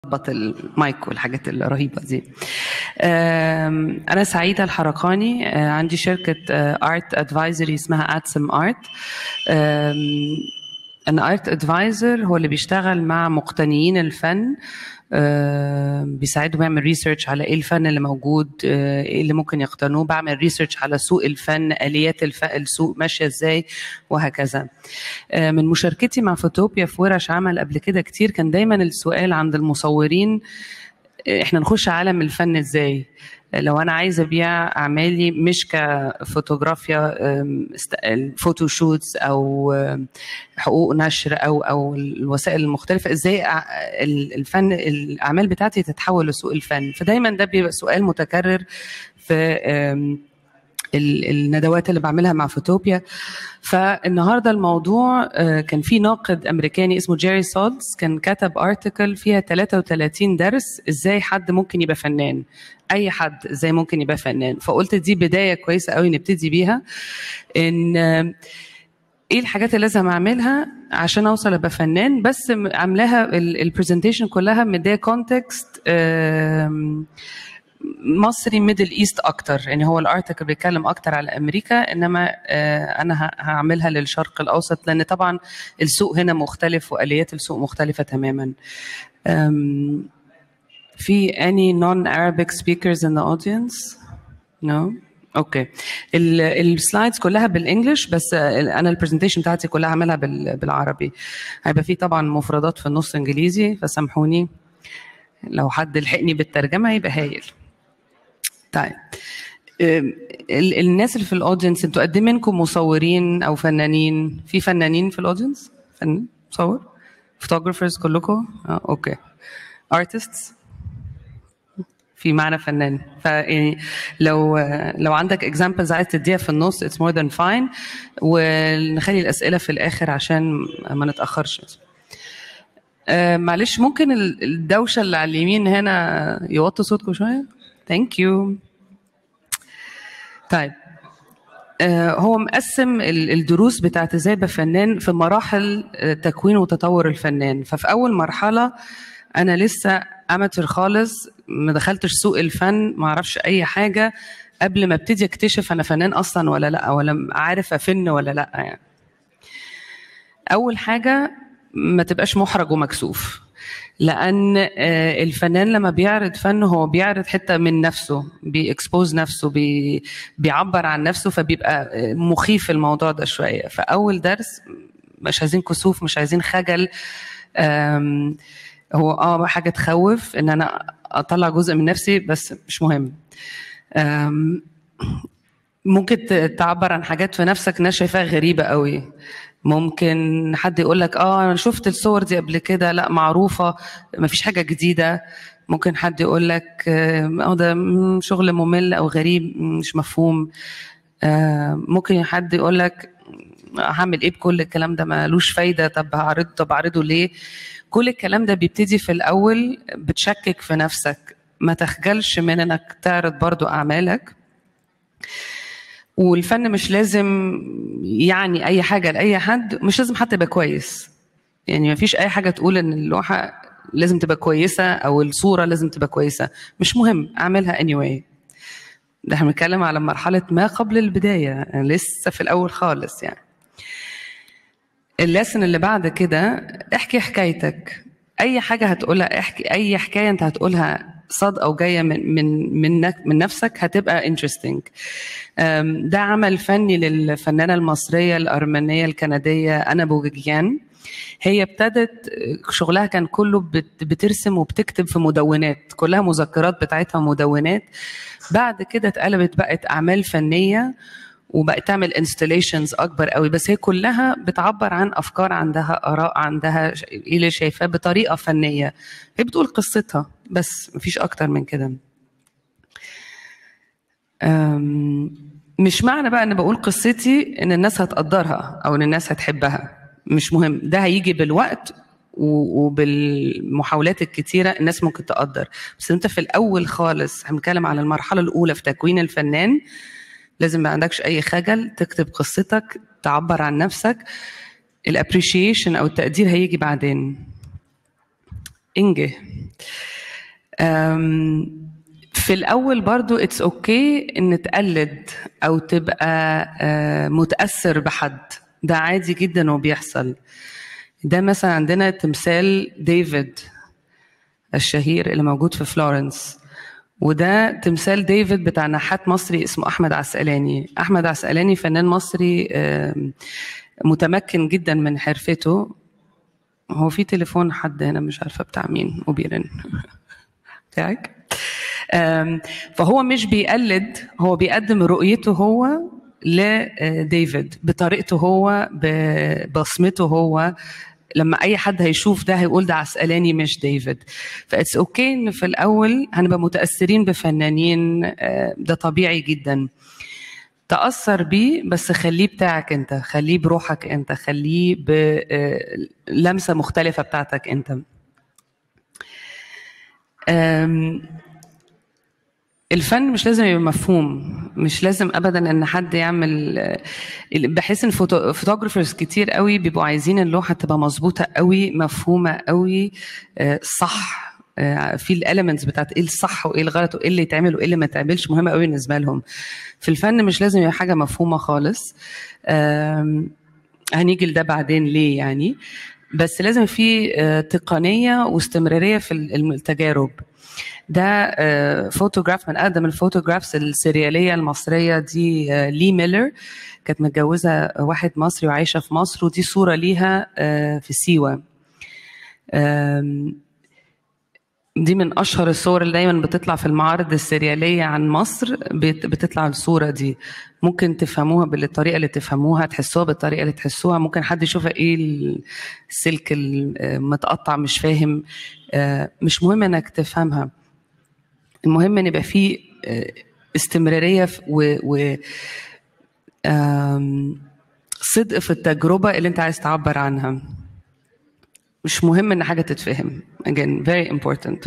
ظبط المايك والحاجات الرهيبة دي أم، أنا سعيدة الحرقاني أه، عندي شركة ارت ادفايزري اسمها اتسم ارت أنا ارت ادفايزر هو اللي بيشتغل مع مقتنيين الفن أه، بيساعدهم يعمل ريسيرش على ايه الفن اللي موجود أه، ايه اللي ممكن يقتنوه بعمل ريسيرش على سوق الفن اليات الف... السوق ماشيه ازاي وهكذا آه، من مشاركتي مع فوتوبيا في ورش عمل قبل كده كتير كان دايما السؤال عند المصورين آه، احنا نخش عالم الفن ازاي لو انا عايزه ابيع اعمالي مش كفوتوغرافيا آم، است- الفوتو شوتس او آم، حقوق نشر او او الوسائل المختلفه ازاي أع- ال- الفن الاعمال بتاعتي تتحول لسوق الفن فدايما ده بيبقى سؤال متكرر في آم، ال- الندوات اللي بعملها مع فوتوبيا فالنهارده الموضوع آه، كان في ناقد امريكاني اسمه جيري سولز كان كتب ارتكل فيها 33 درس ازاي حد ممكن يبقى فنان اي حد ازاي ممكن يبقى فنان فقلت دي بدايه كويسه قوي نبتدي بيها ان آه، ايه الحاجات اللي لازم اعملها عشان اوصل ابقى فنان بس م- عاملاها البرزنتيشن كلها مديه كونتكست مصري ميدل ايست اكتر يعني هو الارتكل بيتكلم اكتر على امريكا انما آه، انا ه- هعملها للشرق الاوسط لان طبعا السوق هنا مختلف واليات السوق مختلفه تماما أم، في any non-Arabic speakers in the audience? No? اوكي السلايدز كلها بالانجلش بس آه، انا البرزنتيشن بتاعتي كلها عاملها بال- بالعربي هيبقى في طبعا مفردات في النص انجليزي فسامحوني لو حد لحقني بالترجمه يبقى هايل طيب أم، ال- الناس اللي في الاودينس انتوا قد إيه منكم مصورين او فنانين في فنانين في الاودينس فنان مصور فوتوغرافرز كلكم اه اوكي ارتستس في معنى فنان فيعني لو لو عندك اكزامبلز عايز تديها في النص اتس مور ذان فاين ونخلي الاسئله في الاخر عشان ما نتاخرش آه، معلش ممكن ال- الدوشه اللي على اليمين هنا يوطوا صوتكم شويه ثانك يو طيب آه، هو مقسم ال- الدروس بتاعت ازاي ابقى فنان في مراحل آه، تكوين وتطور الفنان ففي اول مرحله انا لسه اماتير خالص ما دخلتش سوق الفن ما اعرفش اي حاجه قبل ما ابتدي اكتشف انا فنان اصلا ولا لا ولا عارف افن ولا لا يعني اول حاجه ما تبقاش محرج ومكسوف لان آه، الفنان لما بيعرض فن هو بيعرض حته من نفسه بيكسبوز نفسه بي بيعبر عن نفسه فبيبقى آه، مخيف الموضوع ده شويه فاول درس مش عايزين كسوف مش عايزين خجل آم، هو اه حاجه تخوف ان انا اطلع جزء من نفسي بس مش مهم آم، ممكن ت- تعبر عن حاجات في نفسك الناس شايفاها غريبة قوي ممكن حد يقول لك اه انا شفت الصور دي قبل كده لا معروفة مفيش حاجة جديدة ممكن حد يقول لك اه ده مم، شغل ممل او غريب مم، مش مفهوم آه، ممكن حد يقول لك هعمل ايه بكل الكلام ده ملوش فايدة طب هعرضه طب اعرضه ليه كل الكلام ده بيبتدي في الاول بتشكك في نفسك ما تخجلش من انك تعرض برضو اعمالك والفن مش لازم يعني اي حاجه لاي حد مش لازم حتى يبقى كويس يعني ما فيش اي حاجه تقول ان اللوحه لازم تبقى كويسه او الصوره لازم تبقى كويسه مش مهم اعملها anyway ده احنا بنتكلم على مرحله ما قبل البدايه يعني لسه في الاول خالص يعني اللسن اللي بعد كده احكي حكايتك اي حاجه هتقولها احكي اي حكايه انت هتقولها صادقه وجايه من من من من نفسك هتبقى انترستنج ده عمل فني للفنانه المصريه الارمنيه الكنديه انا بوجيان هي ابتدت شغلها كان كله بت- بترسم وبتكتب في مدونات كلها مذكرات بتاعتها مدونات بعد كده اتقلبت بقت اعمال فنيه وبقت تعمل انستليشنز اكبر قوي بس هي كلها بتعبر عن افكار عندها اراء عندها ش- ايه اللي شايفاه بطريقه فنيه هي بتقول قصتها بس مفيش اكتر من كده أم، مش معنى بقى ان بقول قصتي ان الناس هتقدرها او ان الناس هتحبها مش مهم ده هيجي بالوقت و- وبالمحاولات الكتيرة الناس ممكن تقدر بس انت في الاول خالص هنتكلم على المرحلة الاولى في تكوين الفنان لازم ما عندكش اي خجل تكتب قصتك تعبر عن نفسك الابريشيشن او التقدير هيجي بعدين انجه أم، في الاول برضو اتس اوكي okay ان تقلد او تبقى آه، متاثر بحد ده عادي جدا وبيحصل ده مثلا عندنا تمثال ديفيد الشهير اللي موجود في فلورنس وده تمثال ديفيد بتاع نحات مصري اسمه احمد عسقلاني احمد عسقلاني فنان مصري آم، متمكن جدا من حرفته هو في تليفون حد هنا مش عارفه بتاع مين وبيرن بتاعك آم، فهو مش بيقلد هو بيقدم رؤيته هو لديفيد بطريقته هو ببصمته هو لما اي حد هيشوف ده هيقول ده عسقلاني مش ديفيد فاتس اوكي ان في الاول هنبقى متاثرين بفنانين آه، ده طبيعي جدا تأثر بيه بس خليه بتاعك انت خليه بروحك انت خليه بلمسة مختلفة بتاعتك انت أم، الفن مش لازم يبقى مفهوم مش لازم ابدا ان حد يعمل آه، بحس ان فوتوغرافرز كتير قوي بيبقوا عايزين اللوحه تبقى مظبوطه قوي مفهومه قوي آه، صح آه، في الاليمنتس بتاعت ايه الصح وايه الغلط وايه اللي يتعمل وايه اللي ما يتعملش مهمه قوي بالنسبه لهم في الفن مش لازم يبقى حاجه مفهومه خالص آم، هنيجي لده بعدين ليه يعني بس لازم في آه، تقنيه واستمراريه في التجارب ده آه، فوتوغراف من اقدم الفوتوغرافز السرياليه المصريه دي آه، لي ميلر كانت متجوزه واحد مصري وعايشه في مصر ودي صوره ليها آه، في سيوه آم، دي من اشهر الصور اللي دايما بتطلع في المعارض السرياليه عن مصر بت- بتطلع الصوره دي ممكن تفهموها بالطريقه اللي تفهموها تحسوها بالطريقه اللي تحسوها ممكن حد يشوفها ايه السلك المتقطع مش فاهم آه، مش مهم انك تفهمها المهم ان يبقى فيه آه، استمراريه في- و, و آم، صدق في التجربه اللي انت عايز تعبر عنها مش مهم ان حاجه تتفهم again very important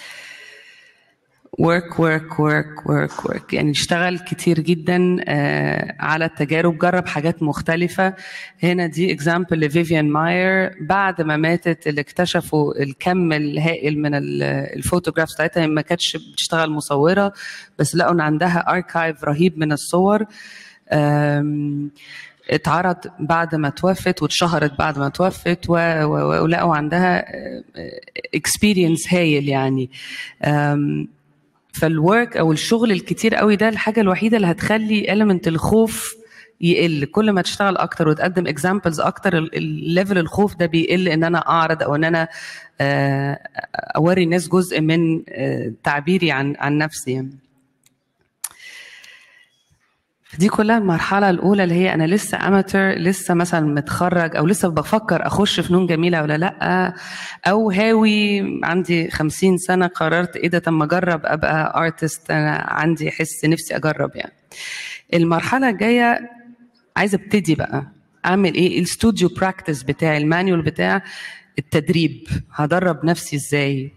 work work work work work يعني اشتغل كتير جدا آه، على التجارب جرب حاجات مختلفة هنا دي example لفيفيان ماير بعد ما ماتت اللي اكتشفوا الكم الهائل من ال- الفوتوغرافز بتاعتها هي ما كانتش بتشتغل مصورة بس لقوا ان عندها اركايف رهيب من الصور آم، اتعرض بعد ما توفت واتشهرت بعد ما توفت و- و- ولقوا عندها اكسبيرينس هايل يعني آم، فالورك او الشغل الكتير قوي ده الحاجه الوحيده اللي هتخلي element الخوف يقل كل ما تشتغل اكتر وتقدم اكزامبلز اكتر الليفل الخوف ده بيقل ان انا اعرض او ان انا آه، اوري الناس جزء من آه، تعبيري عن عن نفسي يعني. دي كلها المرحلة الأولى اللي هي أنا لسه أماتر لسه مثلا متخرج أو لسه بفكر أخش فنون جميلة ولا لأ أو هاوي عندي خمسين سنة قررت إيه ده طب ما أجرب أبقى أرتست أنا عندي حس نفسي أجرب يعني المرحلة الجاية عايزة أبتدي بقى أعمل إيه الاستوديو براكتس بتاعي المانيول بتاع التدريب هدرب نفسي إزاي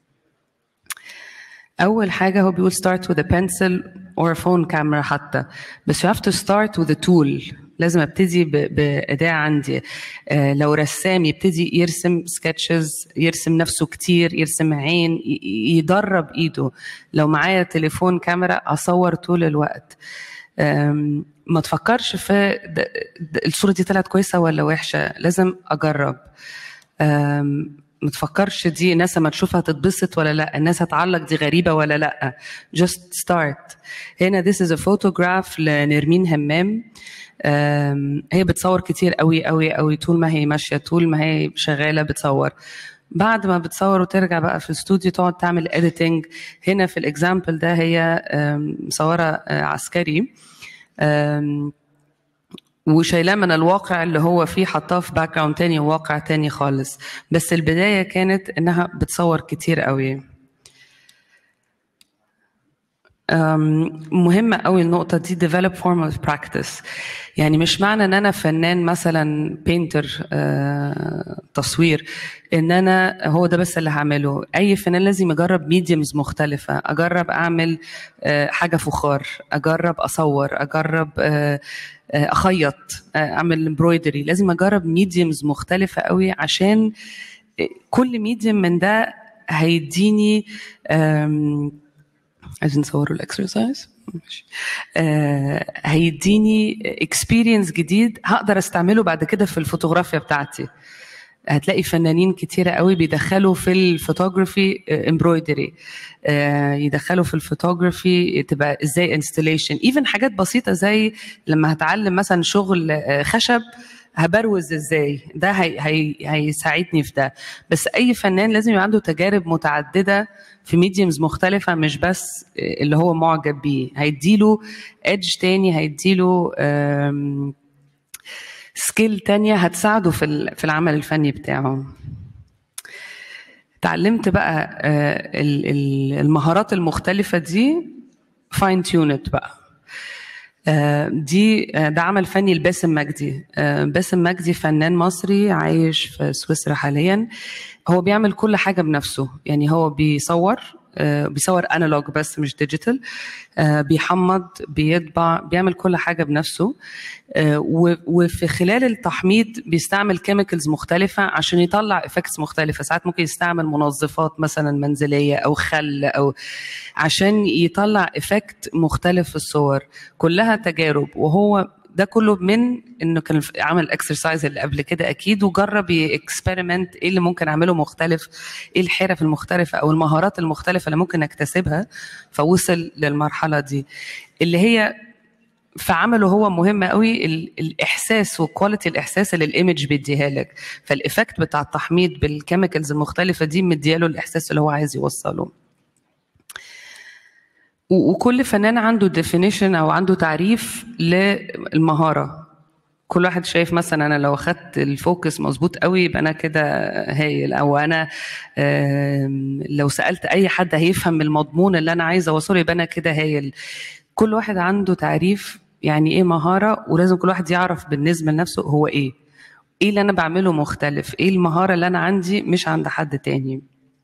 أول حاجة هو بيقول start with a pencil or a phone camera حتى بس you have to start with a tool لازم ابتدي ب- بأداة عندي آه، لو رسام يبتدي يرسم سكتشز يرسم نفسه كتير يرسم عين ي- ي- يدرب ايده لو معايا تليفون كاميرا اصور طول الوقت آم، ما تفكرش في د- د- الصورة دي طلعت كويسة ولا وحشة لازم أجرب آم، ما تفكرش دي الناس لما تشوفها تتبسط ولا لا الناس هتعلق دي غريبة ولا لا just start هنا this is a photograph لنرمين همام آم، هي بتصور كتير قوي قوي قوي طول ما هي ماشية طول ما هي شغالة بتصور بعد ما بتصور وترجع بقى في الاستوديو تقعد تعمل editing هنا في الاكزامبل ده هي آم، مصورة آه، عسكري آم، وشايلاه من الواقع اللي هو فيه حطاه في باك جراوند تاني وواقع تاني خالص بس البداية كانت انها بتصور كتير قوي أم، مهمة قوي النقطة دي develop form of practice يعني مش معنى ان انا فنان مثلا بينتر تصوير ان انا هو ده بس اللي هعمله اي فنان لازم يجرب ميديومز مختلفة اجرب اعمل آه، حاجة فخار اجرب اصور اجرب آه، آه، اخيط آه، اعمل امبرويدري لازم اجرب ميديومز مختلفة قوي عشان كل ميديم من ده هيديني أم، عايزين نصوروا الاكسرسايز ماشي. آه، هيديني اكسبيرينس جديد هقدر استعمله بعد كده في الفوتوغرافيا بتاعتي هتلاقي فنانين كتيرة قوي بيدخلوا في الفوتوغرافي امبرويدري يدخلوا في الفوتوغرافي تبقى ازاي انستليشن ايفن حاجات بسيطة زي لما هتعلم مثلا شغل آه، خشب هبروز ازاي ده هي هي هيساعدني في ده بس اي فنان لازم يبقى عنده تجارب متعدده في ميديومز مختلفه مش بس اللي هو معجب بيه هيديله ايدج تاني هيديله سكيل تانية هتساعده في ال- في العمل الفني بتاعه اتعلمت بقى آه، ال- ال- المهارات المختلفة دي فاين تيونت بقى آه، دي آه، ده عمل فني لباسم مجدي آه، باسم مجدي فنان مصري عايش في سويسرا حاليا هو بيعمل كل حاجة بنفسه يعني هو بيصور آه، بيصور انالوج بس مش ديجيتال آه، بيحمض بيطبع بيعمل كل حاجة بنفسه آه، و- وفي خلال التحميض بيستعمل كيميكلز مختلفة عشان يطلع افكتس مختلفة ساعات ممكن يستعمل منظفات مثلا منزلية او خل او عشان يطلع افكت مختلف في الصور كلها تجارب وهو ده كله من انه كان عمل الاكسرسايز اللي قبل كده اكيد وجرب يكسبيرمنت ايه اللي ممكن اعمله مختلف ايه الحرف المختلفه او المهارات المختلفه اللي ممكن اكتسبها فوصل للمرحله دي اللي هي في عمله هو مهم قوي ال- الاحساس وكواليتي الاحساس اللي الايمج بيديها لك فالايفكت بتاع التحميض بالكيميكالز المختلفه دي مدياله الاحساس اللي هو عايز يوصله و- وكل فنان عنده ديفينيشن او عنده تعريف للمهاره كل واحد شايف مثلا انا لو اخدت الفوكس مظبوط قوي يبقى انا كده هايل او انا آم، لو سالت اي حد هيفهم المضمون اللي انا عايزه اوصله يبقى انا كده هايل كل واحد عنده تعريف يعني ايه مهاره ولازم كل واحد يعرف بالنسبه لنفسه هو ايه ايه اللي انا بعمله مختلف ايه المهاره اللي انا عندي مش عند حد تاني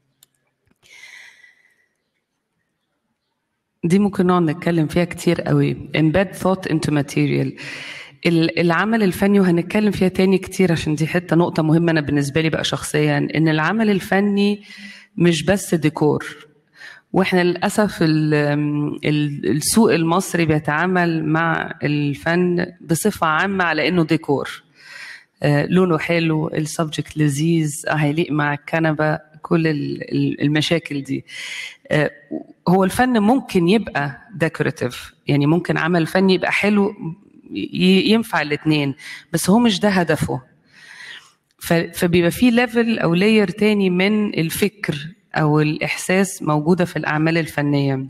دي ممكن نقعد نتكلم فيها كتير قوي embed thought into material ال- العمل الفني وهنتكلم فيها تاني كتير عشان دي حتة نقطة مهمة أنا بالنسبة لي بقى شخصيا إن العمل الفني مش بس ديكور واحنا للاسف ال- ال- السوق المصري بيتعامل مع الفن بصفه عامه على انه ديكور آه، لونه حلو السبجكت لذيذ آه، هيليق مع الكنبه كل ال- ال- المشاكل دي آه، هو الفن ممكن يبقى ديكوريتيف يعني ممكن عمل فني يبقى حلو ي- ينفع الاثنين بس هو مش ده هدفه ف- فبيبقى في ليفل او لاير تاني من الفكر او الاحساس موجوده في الاعمال الفنيه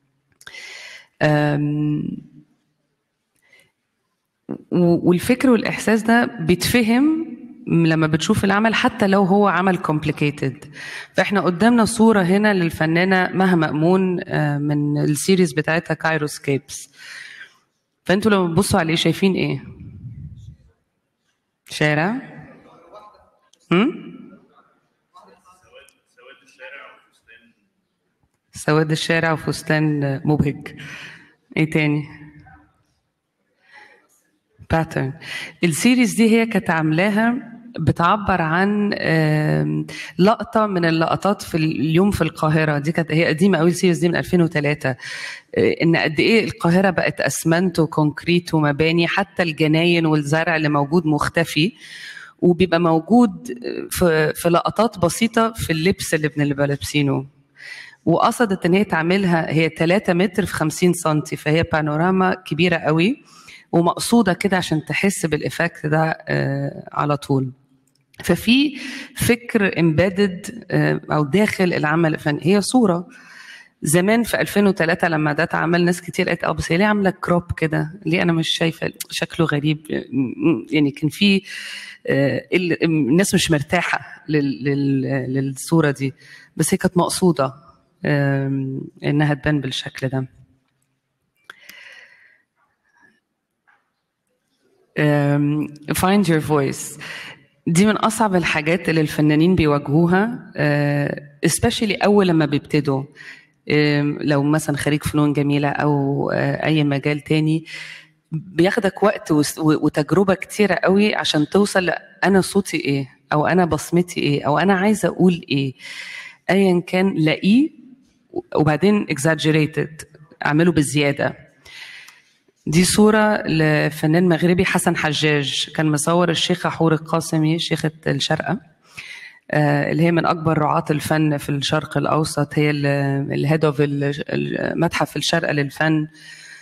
أم، و- والفكر والاحساس ده بيتفهم لما بتشوف العمل حتى لو هو عمل كومبليكيتد فاحنا قدامنا صوره هنا للفنانه مها مأمون آه، من السيريز بتاعتها كايروسكيبس فانتوا لما تبصوا عليه شايفين ايه شارع هم؟ سواد الشارع وفستان مبهج ايه تاني باترن السيريز دي هي كانت عاملاها بتعبر عن آم، لقطة من اللقطات في اليوم في القاهرة دي كانت هي قديمة قوي السيريز دي من 2003 آه، إن قد إيه القاهرة بقت أسمنت وكونكريت ومباني حتى الجناين والزرع اللي موجود مختفي وبيبقى موجود في في لقطات بسيطة في اللبس اللي بنبقى لابسينه وقصدت ان هي تعملها هي 3 متر في 50 سنتي فهي بانوراما كبيره قوي ومقصوده كده عشان تحس بالافكت ده آه، على طول ففي فكر امبيدد او داخل العمل الفني هي صوره زمان في 2003 لما ده اتعمل ناس كتير قالت اه بس هي ليه عامله كروب كده؟ ليه انا مش شايفه شكله غريب يعني كان في آه، ال- الناس مش مرتاحه لل- لل- للصوره دي بس هي كانت مقصوده آم، انها تبان بالشكل ده آم، find your voice دي من اصعب الحاجات اللي الفنانين بيواجهوها آه، especially اول لما بيبتدوا آم، لو مثلا خريج فنون جميله او آه، اي مجال تاني بياخدك وقت وس- و- وتجربه كتيره قوي عشان توصل ل- انا صوتي ايه او انا بصمتي ايه او انا عايزه اقول ايه ايا كان لاقيه وبعدين exaggerated اعمله بالزياده دي صورة لفنان مغربي حسن حجاج كان مصور الشيخة حور القاسمي شيخة الشرقة آه، اللي هي من أكبر رعاة الفن في الشرق الأوسط هي الهيد اوف متحف الشرقة للفن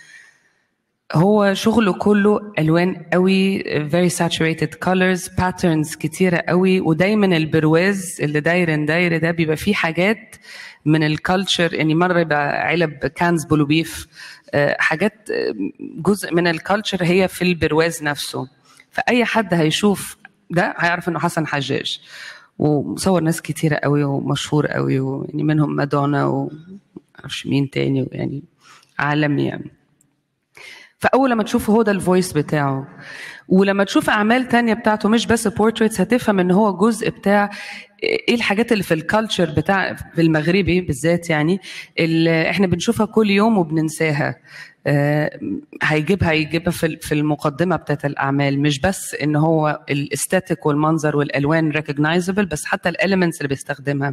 هو شغله كله الوان قوي very saturated colors patterns كتيره قوي ودايما البرواز اللي داير داير ده بيبقى فيه حاجات من الكالتشر يعني مره يبقى علب كانز بولوبيف آه، حاجات آه، جزء من الكالتشر هي في البرواز نفسه فاي حد هيشوف ده هيعرف انه حسن حجاج ومصور ناس كتيرة قوي ومشهور قوي ويعني منهم مادونا ومعرفش مين تاني يعني عالمي يعني فاول لما تشوفه هو ده الفويس بتاعه ولما تشوف اعمال تانية بتاعته مش بس بورتريتس هتفهم ان هو جزء بتاع ايه الحاجات اللي في الكالتشر بتاع في المغربي بالذات يعني اللي احنا بنشوفها كل يوم وبننساها آه، هيجيبها هيجيبها في في المقدمه بتاعت الاعمال مش بس ان هو الاستاتيك والمنظر والالوان ريكوجنايزبل بس حتى الاليمنتس اللي بيستخدمها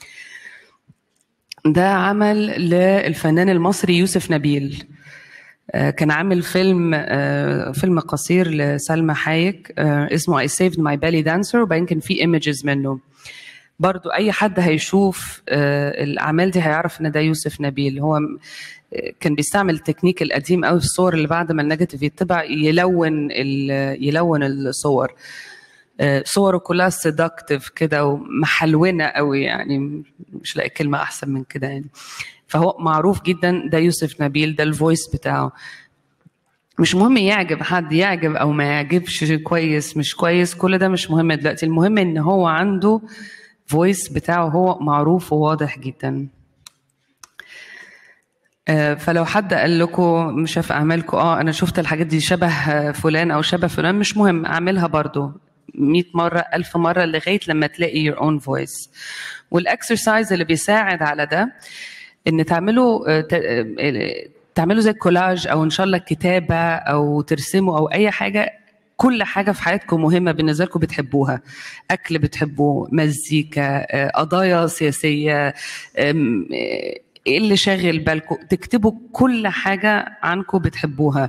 ده عمل للفنان المصري يوسف نبيل آه، كان عامل فيلم آه، فيلم قصير لسلمى حايك آه، اسمه I saved my belly dancer وبعدين كان في images منه برضو اي حد هيشوف الاعمال دي هيعرف ان ده يوسف نبيل هو كان بيستعمل التكنيك القديم قوي في الصور اللي بعد ما النيجاتيف يتبع يلون يلون الصور صوره كلها سيدكتيف كده ومحلونه قوي يعني مش لاقي كلمه احسن من كده يعني فهو معروف جدا ده يوسف نبيل ده الفويس بتاعه مش مهم يعجب حد يعجب او ما يعجبش كويس مش كويس كل ده مش مهم دلوقتي المهم ان هو عنده فويس بتاعه هو معروف وواضح جدا آه، فلو حد قال لكم مش شاف اعمالكم اه انا شفت الحاجات دي شبه فلان او شبه فلان مش مهم اعملها برضو 100 مرة ألف مرة لغاية لما تلاقي your own voice والإكسرسايز اللي بيساعد على ده ان تعملوا آه، آه، تعملوا زي كولاج او ان شاء الله كتابه او ترسموا او اي حاجه كل حاجه في حياتكم مهمه بالنسبه لكم بتحبوها اكل بتحبوه مزيكا آه، قضايا سياسيه ايه اللي شاغل بالكم تكتبوا كل حاجه عنكم بتحبوها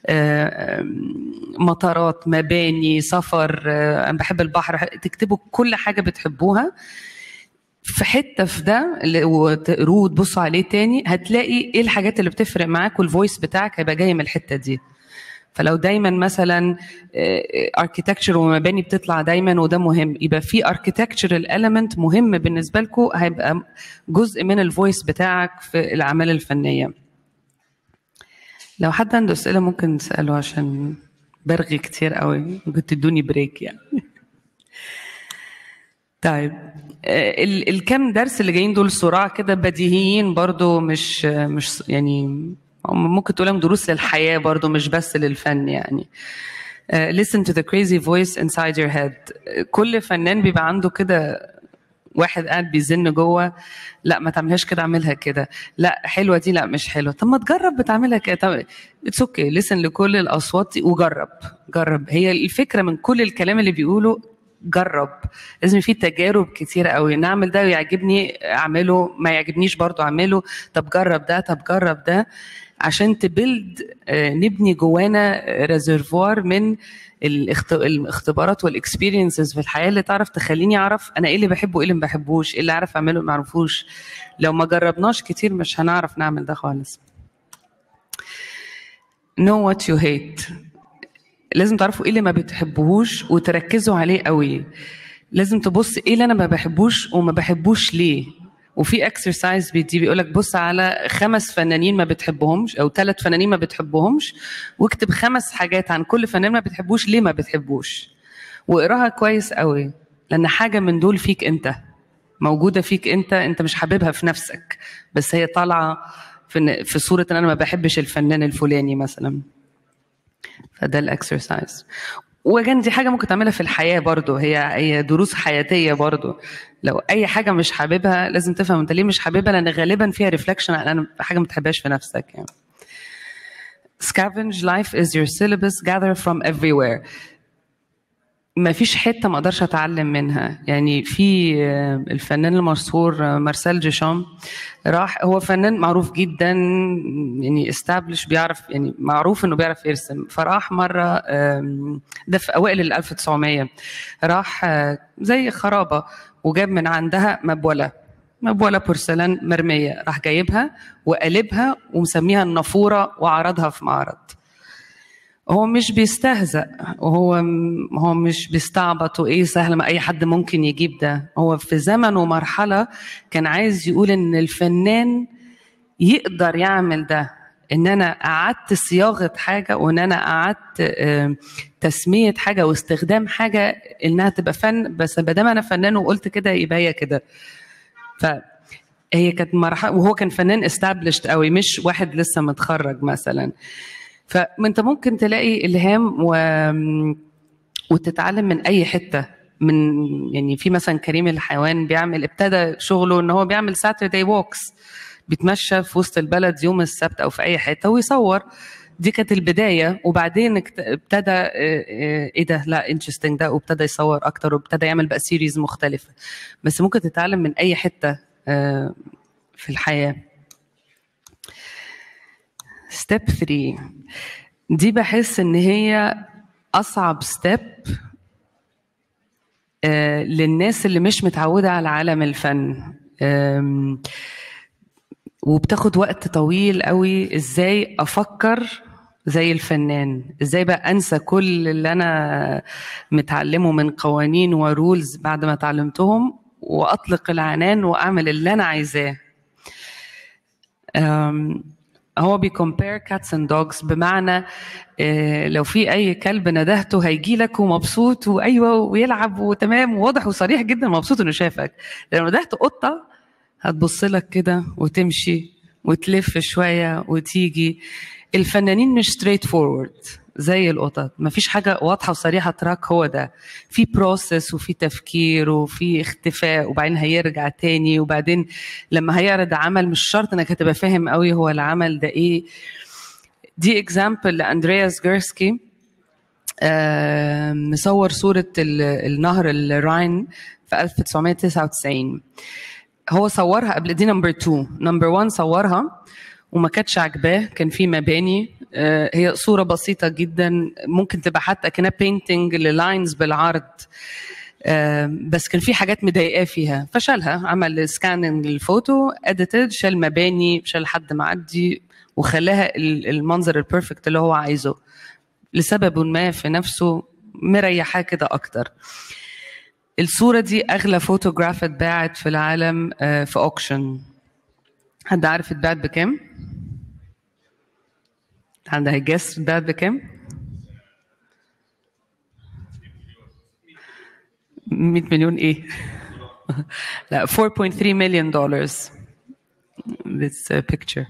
مطارات مباني سفر انا بحب البحر تكتبوا كل حاجه بتحبوها في حته في ده وتقروه وتبصوا عليه تاني هتلاقي ايه الحاجات اللي بتفرق معاك والفويس بتاعك هيبقى جاي من الحته دي فلو دايما مثلا اركيتكتشر آه، ومباني بتطلع دايما وده مهم يبقى في اركيتكتشرال اليمنت مهم بالنسبه لكم هيبقى جزء من الفويس بتاعك في الاعمال الفنيه لو حد عنده اسئله ممكن تساله عشان برغي كتير قوي ممكن تدوني بريك يعني طيب آه، الكام درس اللي جايين دول صراع كده بديهيين برضو مش مش يعني ممكن تقولهم دروس للحياة برضو مش بس للفن يعني uh, listen to the crazy voice inside your head كل فنان بيبقى عنده كده واحد قاعد بيزن جوه لا ما تعملهاش كده اعملها كده لا حلوه دي لا مش حلوه طب ما تجرب بتعملها كده طب اتس اوكي لسن لكل الاصوات دي وجرب جرب هي الفكره من كل الكلام اللي بيقوله جرب لازم في تجارب كتيره قوي نعمل ده ويعجبني اعمله ما يعجبنيش برضو اعمله طب جرب ده طب جرب ده عشان تبلد آه، نبني جوانا ريزرفوار من الاختبارات والاكسبيرينسز في الحياه اللي تعرف تخليني اعرف انا ايه اللي بحبه وايه اللي ما بحبوش ايه اللي اعرف اعمله ما اعرفوش لو ما جربناش كتير مش هنعرف نعمل ده خالص know what you hate لازم تعرفوا ايه اللي ما بتحبوهوش وتركزوا عليه قوي لازم تبص ايه اللي انا ما بحبوش وما بحبوش ليه وفي اكسرسايز بيدي بيقول لك بص على خمس فنانين ما بتحبهمش او ثلاث فنانين ما بتحبهمش واكتب خمس حاجات عن كل فنان ما بتحبوش ليه ما بتحبوش واقراها كويس قوي لان حاجه من دول فيك انت موجوده فيك انت انت مش حاببها في نفسك بس هي طالعه في في صوره ان انا ما بحبش الفنان الفلاني مثلا فده الاكسرسايز وجن دي حاجه ممكن تعملها في الحياه برضو هي هي دروس حياتيه برضو لو اي حاجه مش حاببها لازم تفهم انت ليه مش حاببها لان غالبا فيها ريفلكشن على حاجه ما تحبهاش في نفسك يعني scavenge life is your syllabus gather from everywhere ما فيش حته ما اقدرش اتعلم منها يعني في آه، الفنان المشهور آه، مارسيل جيشام راح هو فنان معروف جدا يعني استابلش بيعرف يعني معروف انه بيعرف يرسم فراح مره آم، ده في اوائل ال 1900 راح آه، زي خرابه وجاب من عندها مبوله مبوله بورسلان مرميه راح جايبها وقلبها ومسميها النافوره وعرضها في معرض هو مش بيستهزأ وهو هو مش بيستعبط وايه سهل ما اي حد ممكن يجيب ده هو في زمن ومرحله كان عايز يقول ان الفنان يقدر يعمل ده ان انا قعدت صياغه حاجه وان انا قعدت آه، تسميه حاجه واستخدام حاجه انها تبقى فن بس ما دام انا فنان وقلت كده يبقى هي كده فهي كانت مرحله وهو كان فنان استابلشت قوي مش واحد لسه متخرج مثلا فانت ممكن تلاقي الهام و... وتتعلم من اي حته من يعني في مثلا كريم الحيوان بيعمل ابتدى شغله ان هو بيعمل ساتردي ووكس بيتمشى في وسط البلد يوم السبت او في اي حته ويصور دي كانت البدايه وبعدين اكت- ابتدى آه، آه، ايه ده لا انترستنج ده وابتدى يصور اكتر وابتدى يعمل بقى سيريز مختلفه بس ممكن تتعلم من اي حته آه، في الحياه ستيب 3 دي بحس ان هي اصعب ستيب للناس اللي مش متعوده على عالم الفن آم، وبتاخد وقت طويل قوي ازاي افكر زي الفنان ازاي بقى انسى كل اللي انا متعلمه من قوانين ورولز بعد ما اتعلمتهم واطلق العنان واعمل اللي انا عايزاه أم، هو بيكومبير كاتس اند دوجز بمعنى آه، لو في اي كلب ندهته هيجي لك ومبسوط وايوه ويلعب وتمام وواضح وصريح جدا مبسوط انه شافك لو ندهت قطه هتبص لك كده وتمشي وتلف شويه وتيجي الفنانين مش ستريت فورورد زي القطط مفيش حاجه واضحه وصريحه تراك هو ده في بروسس وفي تفكير وفي اختفاء وبعدين هيرجع تاني وبعدين لما هيعرض عمل مش شرط انك هتبقى فاهم قوي هو العمل ده ايه دي اكزامبل لاندرياس جيرسكي آه، مصور صورة ال- النهر الراين في 1999 هو صورها قبل دي نمبر 2 نمبر 1 صورها وما كانتش عاجباه كان في مباني آه، هي صورة بسيطة جدا ممكن تبقى حتى كأنها بينتنج للاينز بالعرض آه، بس كان في حاجات مضايقاه فيها فشالها عمل سكاننج للفوتو اديتد شال مباني شال حد معدي وخلاها ال- المنظر البيرفكت اللي هو عايزه لسبب ما في نفسه مريحاه كده اكتر الصورة دي أغلى فوتوغراف اتباعت في العالم آه، في أوكشن حد عارف اتباعت بكام؟ حد هيجس اتباعت بكام؟ 100 مليون ايه؟ لا 4.3 مليون دولار this uh, picture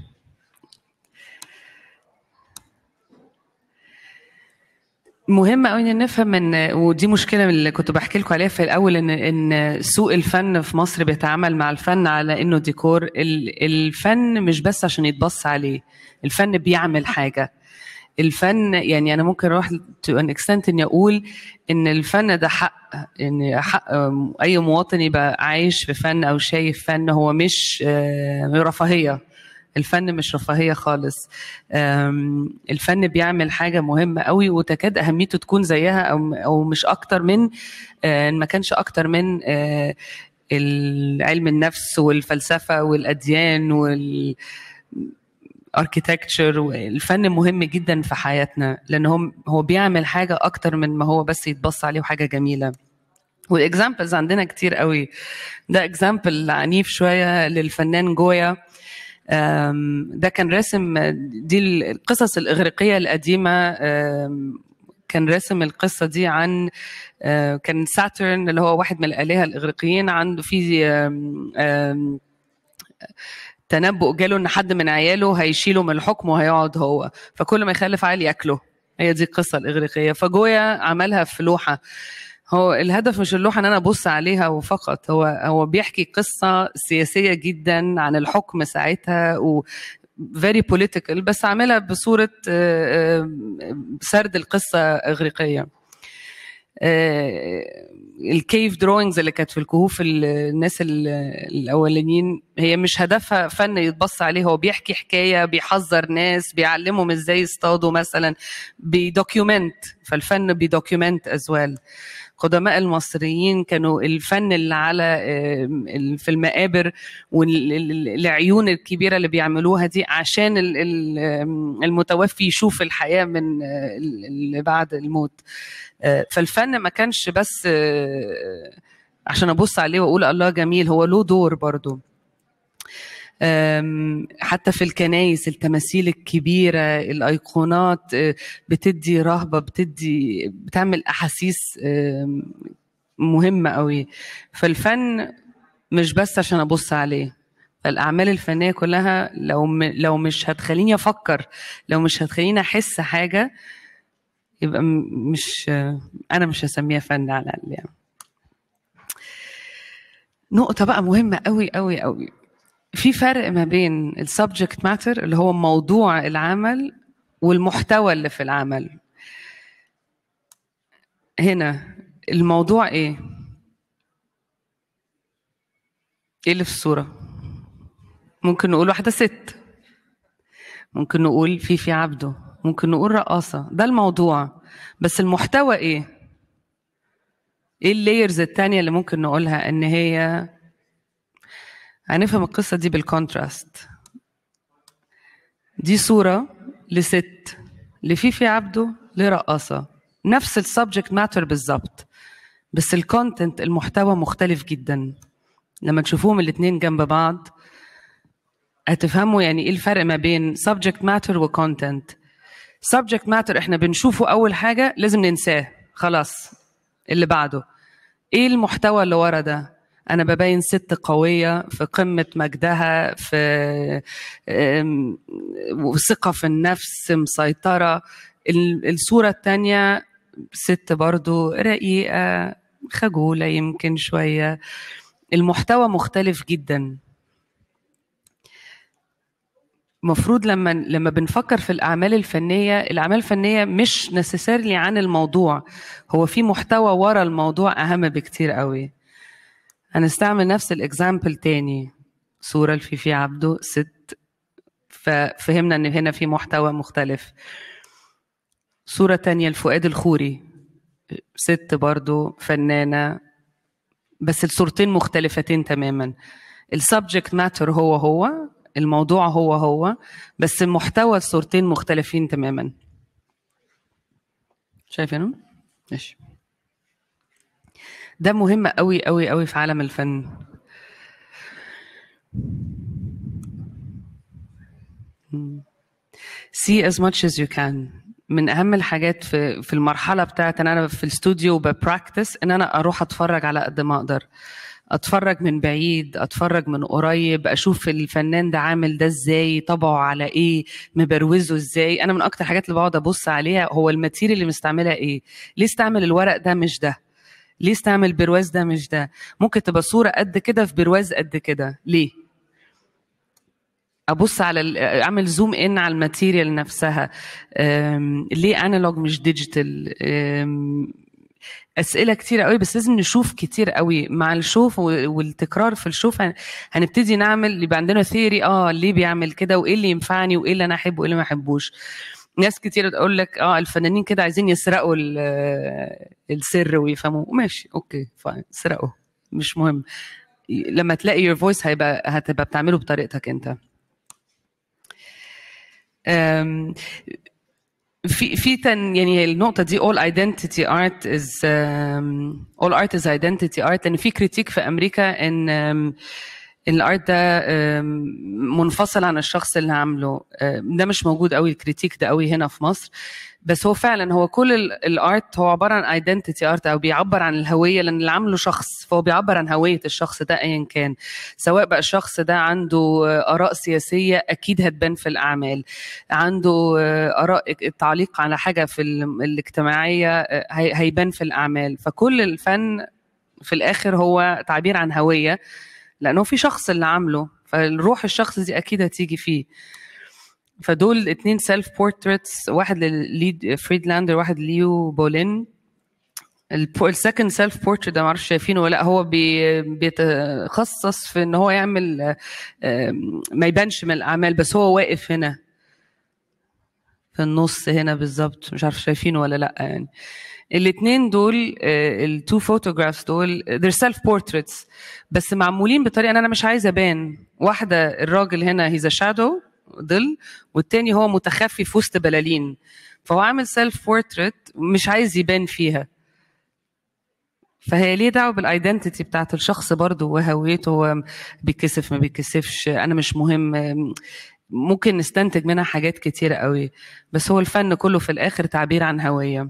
مهم قوي ان نفهم ان ودي مشكله من اللي كنت بحكي لكم عليها في الاول ان ان سوق الفن في مصر بيتعامل مع الفن على انه ديكور ال- الفن مش بس عشان يتبص عليه الفن بيعمل حاجه الفن يعني انا ممكن اروح to an extent اني اقول ان الفن ده حق ان حق اي مواطن يبقى عايش في فن او شايف فن هو مش آه، رفاهيه الفن مش رفاهيه خالص آم، الفن بيعمل حاجه مهمه قوي وتكاد اهميته تكون زيها او او مش اكتر من آه، إن ما كانش اكتر من آه، علم النفس والفلسفه والاديان وال اركيتكتشر الفن مهم جدا في حياتنا لان هو هو بيعمل حاجه اكتر من ما هو بس يتبص عليه وحاجه جميله والاكزامبلز عندنا كتير قوي ده اكزامبل عنيف شويه للفنان جويا أم، ده كان راسم دي القصص الاغريقيه القديمه أم، كان راسم القصه دي عن أه، كان ساترن اللي هو واحد من الالهه الاغريقيين عنده في أم، أم، تنبؤ جاله ان حد من عياله هيشيله من الحكم وهيقعد هو فكل ما يخلف عيل ياكله هي دي القصه الاغريقيه فجويا عملها في لوحه هو الهدف مش اللوحه ان انا ابص عليها وفقط هو هو بيحكي قصه سياسيه جدا عن الحكم ساعتها و very political بس عاملها بصوره آه، آه، سرد القصه اغريقيه الكيف دروينجز اللي كانت في الكهوف ال- الناس ال- الاولانيين هي مش هدفها فن يتبص عليه هو بيحكي حكايه بيحذر ناس بيعلمهم ازاي يصطادوا مثلا بيدوكيومنت فالفن بيدوكيومنت از ويل قدماء المصريين كانوا الفن اللي على آم، ال- في المقابر والعيون الكبيره اللي بيعملوها دي عشان ال- ال- آم، المتوفي يشوف الحياه من آه، ال- اللي بعد الموت آه، فالفن ما كانش بس آه، عشان ابص عليه واقول الله جميل هو له دور برضو أم، حتى في الكنايس التماثيل الكبيرة الأيقونات آه، بتدي رهبة بتدي بتعمل أحاسيس آم، مهمة قوي فالفن مش بس عشان أبص عليه فالأعمال الفنية كلها لو م... لو مش هتخليني أفكر لو مش هتخليني أحس حاجة يبقى م- مش أنا مش هسميها فن على الأقل يعني نقطة بقى مهمة قوي قوي قوي في فرق ما بين السبجكت ماتر اللي هو موضوع العمل والمحتوى اللي في العمل هنا الموضوع ايه ايه اللي في الصورة ممكن نقول واحدة ست ممكن نقول فيفي عبده ممكن نقول رقاصة ده الموضوع بس المحتوى ايه ايه اللايرز التانية اللي ممكن نقولها ان هي هنفهم القصة دي بالكونتراست دي صورة لست لفيفي عبده لرقاصة نفس السبجكت ماتر بالظبط بس الكونتنت المحتوى مختلف جدا لما تشوفوهم الاتنين جنب بعض هتفهموا يعني ايه الفرق ما بين subject matter و content subject matter احنا بنشوفه اول حاجة لازم ننساه خلاص اللي بعده ايه المحتوى اللي ورا ده انا ببين ست قويه في قمه مجدها في أم، ثقه في النفس مسيطره ال- الصوره الثانيه ست برضو رقيقه خجوله يمكن شويه المحتوى مختلف جدا المفروض لما لما بنفكر في الاعمال الفنيه الاعمال الفنيه مش نسيسيرلي عن الموضوع هو في محتوى ورا الموضوع اهم بكتير قوي هنستعمل نفس الاكزامبل تاني صوره لفيفي عبده ست ففهمنا ان هنا في محتوى مختلف صوره تانية لفؤاد الخوري ست برضو فنانه بس الصورتين مختلفتين تماما السبجكت ماتر هو هو الموضوع هو هو بس محتوى الصورتين مختلفين تماما شايفينهم؟ ماشي ده مهم قوي قوي قوي في عالم الفن مم. see as much as you can من اهم الحاجات في في المرحله بتاعت ان انا في الاستوديو ببراكتس ان انا اروح اتفرج على قد ما اقدر اتفرج من بعيد اتفرج من قريب اشوف الفنان ده عامل ده ازاي طبعه على ايه مبروزه ازاي انا من اكتر الحاجات اللي بقعد ابص عليها هو الماتيريال اللي مستعملها ايه ليه استعمل الورق ده مش ده ليه استعمل برواز ده مش ده ممكن تبقى صوره قد كده في برواز قد كده ليه ابص على ال- اعمل زوم ان على الماتيريال نفسها أم، ليه انالوج مش ديجيتال اسئله كتير قوي بس لازم نشوف كتير قوي مع الشوف و- والتكرار في الشوف هن- هنبتدي نعمل يبقى عندنا ثيوري اه ليه بيعمل كده وايه اللي ينفعني وايه اللي انا احبه وايه اللي ما احبوش ناس كتير تقول لك اه الفنانين كده عايزين يسرقوا ال- السر ويفهموه ماشي اوكي فاين سرقوا مش مهم لما تلاقي يور فويس هيبقى هتبقى بتعمله بطريقتك انت أم، في في تن يعني النقطه دي all identity art is um, all art is identity art لان في كريتيك في امريكا ان um, ان الارت ده um, منفصل عن الشخص اللي عامله um, ده مش موجود قوي الكريتيك ده قوي هنا في مصر بس هو فعلا هو كل ال- الارت هو عباره عن ايدنتيتي ارت او بيعبر عن الهويه لان اللي عامله شخص فهو بيعبر عن هويه الشخص ده ايا كان سواء بقى الشخص ده عنده آه، اراء سياسيه اكيد هتبان في الاعمال عنده آه، اراء التعليق على حاجه في ال- الاجتماعيه آه، هي- هيبان في الاعمال فكل الفن في الاخر هو تعبير عن هويه لانه في شخص اللي عامله فالروح الشخص دي اكيد هتيجي فيه فدول اتنين سيلف بورتريتس واحد لليد فريدلاندر واحد ليو بولين السكند سيلف بورتريت ده معرفش شايفينه ولا لا هو بي بيتخصص في ان هو يعمل آم، ما يبانش من الاعمال بس هو واقف هنا في النص هنا بالظبط مش عارف شايفينه ولا لا يعني الاثنين دول التو فوتوغرافز دول they're self portraits بس معمولين بطريقه ان انا مش عايزه ابان واحده الراجل هنا هيز شادو ظل والتاني هو متخفي في وسط بلالين فهو عامل سيلف بورتريت مش عايز يبان فيها فهي ليه دعوه بالايدنتيتي بتاعت الشخص برضه وهويته هو بيتكسف ما بيتكسفش انا مش مهم ممكن نستنتج منها حاجات كتيرة قوي بس هو الفن كله في الآخر تعبير عن هوية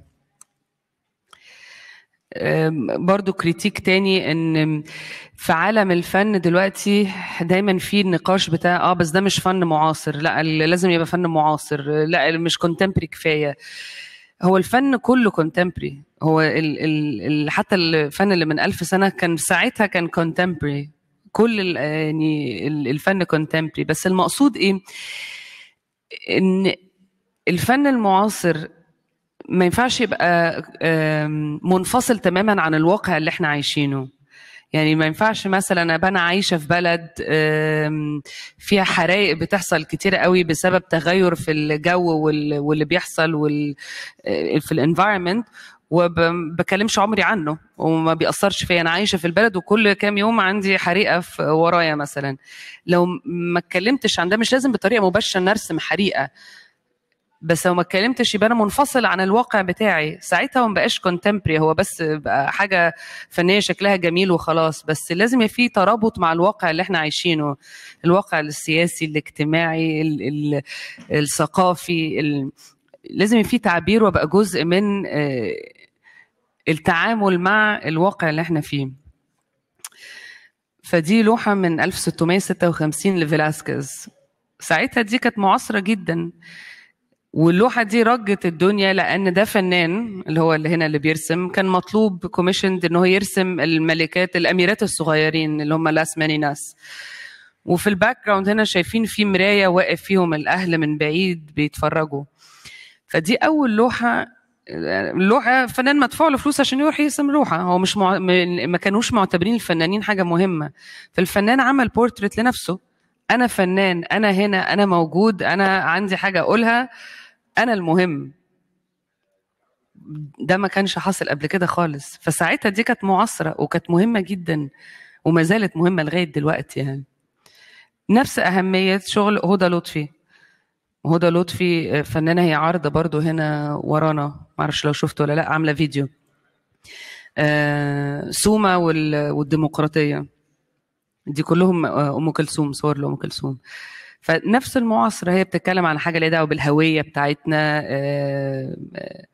أم، برضو كريتيك تاني ان في عالم الفن دلوقتي دايما في النقاش بتاع اه بس ده مش فن معاصر لا ال- لازم يبقى فن معاصر لا مش كونتمبري كفايه هو الفن كله كونتمبري هو ال ال ال حتى الفن اللي من ألف سنة كان ساعتها كان كونتمبري كل ال يعني ال- الفن كونتمبري بس المقصود ايه ان الفن المعاصر ما ينفعش يبقى آم، منفصل تماما عن الواقع اللي احنا عايشينه يعني ما ينفعش مثلا ابقى انا عايشه في بلد آم، فيها حرائق بتحصل كتير قوي بسبب تغير في الجو وال- واللي بيحصل وال آه، في الانفايرمنت وبكلمش عمري عنه وما بيأثرش فيا انا عايشه في البلد وكل كام يوم عندي حريقه في ورايا مثلا لو ما اتكلمتش عن ده مش لازم بطريقه مباشره نرسم حريقه بس لو ما اتكلمتش يبقى انا منفصل عن الواقع بتاعي ساعتها هو مبقاش كونتمبري هو بس بقى حاجه فنيه شكلها جميل وخلاص بس لازم يبقى في ترابط مع الواقع اللي احنا عايشينه الواقع السياسي الاجتماعي ال ال الثقافي ال لازم يبقى في تعبير وابقى جزء من آه، التعامل مع الواقع اللي احنا فيه فدي لوحة من 1656 لفيلاسكيز ساعتها دي كانت معاصرة جدا واللوحة دي رجت الدنيا لأن ده فنان اللي هو اللي هنا اللي بيرسم كان مطلوب كوميشند إن هو يرسم الملكات الأميرات الصغيرين اللي هم لاس ماني ناس وفي الباك جراوند هنا شايفين في مراية واقف فيهم الأهل من بعيد بيتفرجوا فدي أول لوحة اللوحة فنان مدفوع له فلوس عشان يروح يرسم لوحة هو مش مع... م- ما كانوش معتبرين الفنانين حاجة مهمة فالفنان عمل بورتريت لنفسه أنا فنان أنا هنا أنا موجود أنا عندي حاجة أقولها أنا المهم ده ما كانش حاصل قبل كده خالص فساعتها دي كانت معاصرة وكانت مهمة جدا وما زالت مهمة لغاية دلوقتي يعني نفس أهمية شغل هدى لطفي هدى لطفي فنانة هي عارضة برضو هنا ورانا معرفش لو شفته ولا لا عاملة فيديو آه، سوما وال- والديمقراطية دي كلهم آه، أم كلثوم صور لأم كلثوم فنفس المعاصرة هي بتتكلم عن حاجة ليها دعوة بالهوية بتاعتنا آه، آه،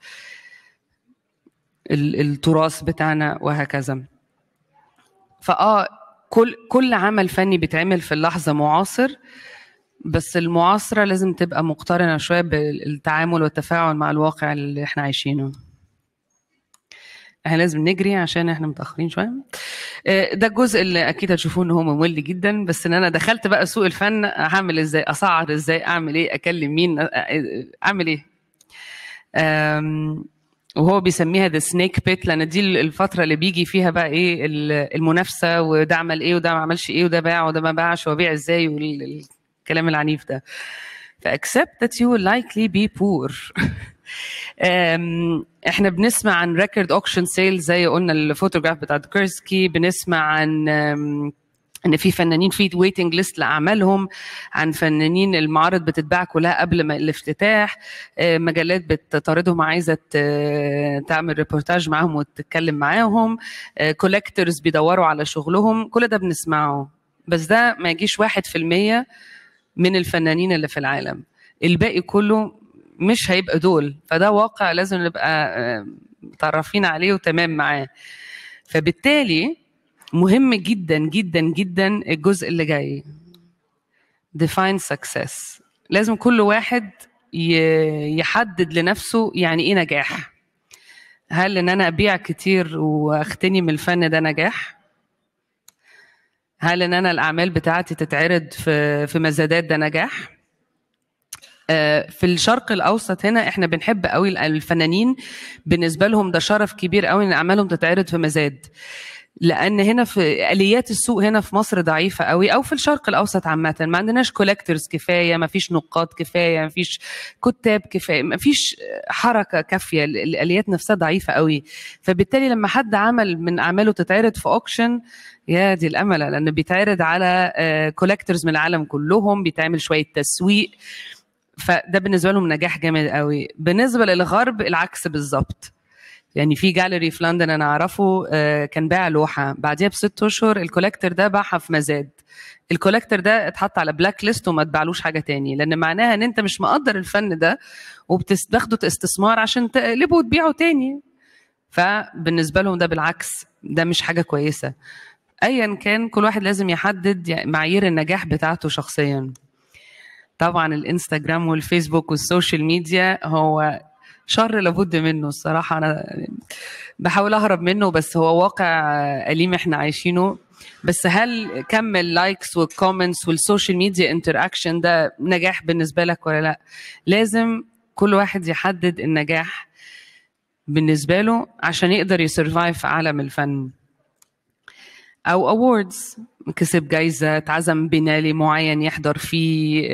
ال- التراث بتاعنا وهكذا فاه كل كل عمل فني بيتعمل في اللحظة معاصر بس المعاصرة لازم تبقى مقترنة شوية بالتعامل والتفاعل مع الواقع اللي احنا عايشينه احنا لازم نجري عشان احنا متأخرين شوية آه، ده الجزء اللي اكيد هتشوفوه ان هو ممل جدا بس ان انا دخلت بقى سوق الفن هعمل ازاي اسعر ازاي اعمل ايه اكلم مين آه، آه، اعمل ايه آم، وهو بيسميها ذا سنيك بيت لان دي الفتره اللي بيجي فيها بقى ايه ال- المنافسه وده عمل ايه وده ما عملش ايه وده باع وده ما باعش وبيع ازاي والكلام العنيف ده ف accept that you will likely be poor أم، احنا بنسمع عن ريكورد اوكشن سيل زي قلنا الفوتوغراف بتاع كيرسكي بنسمع عن أم، ان في فنانين في ويتنج ليست لاعمالهم عن فنانين المعارض بتتباع كلها قبل ما الافتتاح آه، مجلات بتطاردهم عايزه ت- تعمل ريبورتاج معاهم وتتكلم معاهم كولكتورز بيدوروا على شغلهم كل ده بنسمعه بس ده ما يجيش واحد في المية من الفنانين اللي في العالم الباقي كله مش هيبقى دول فده واقع لازم نبقى آه، متعرفين عليه وتمام معاه فبالتالي مهم جدا جدا جدا الجزء اللي جاي define success لازم كل واحد ي- يحدد لنفسه يعني ايه نجاح هل ان انا ابيع كتير واختني من الفن ده نجاح هل ان انا الاعمال بتاعتي تتعرض في في مزادات ده نجاح آه، في الشرق الاوسط هنا احنا بنحب قوي الفنانين بالنسبه لهم ده شرف كبير قوي ان اعمالهم تتعرض في مزاد لان هنا في اليات السوق هنا في مصر ضعيفه قوي او في الشرق الاوسط عامه ما عندناش كولكتورز كفايه ما فيش نقاد كفايه ما فيش كتاب كفايه ما فيش حركه كافيه الاليات نفسها ضعيفه قوي فبالتالي لما حد عمل من اعماله تتعرض في اوكشن يا دي الامله لان بيتعرض على كولكتورز من العالم كلهم بيتعمل شويه تسويق فده بالنسبه لهم نجاح جامد قوي بالنسبه للغرب العكس بالظبط يعني في جاليري في لندن انا اعرفه آه، كان باع لوحه بعديها بست اشهر الكولكتور ده باعها في مزاد الكولكتور ده اتحط على بلاك ليست وما تباعلوش حاجه تاني لان معناها ان انت مش مقدر الفن ده وبتاخده استثمار عشان تقلبه وتبيعه تاني فبالنسبه لهم ده بالعكس ده مش حاجه كويسه ايا كان كل واحد لازم يحدد معايير النجاح بتاعته شخصيا طبعا الانستغرام والفيسبوك والسوشيال ميديا هو شر لابد منه الصراحة أنا بحاول أهرب منه بس هو واقع أليم إحنا عايشينه بس هل كم اللايكس والكومنتس والسوشيال ميديا انتر اكشن ده نجاح بالنسبة لك ولا لا لازم كل واحد يحدد النجاح بالنسبة له عشان يقدر يسرفايف في عالم الفن او اووردز كسب جايزه اتعزم بنالي معين يحضر فيه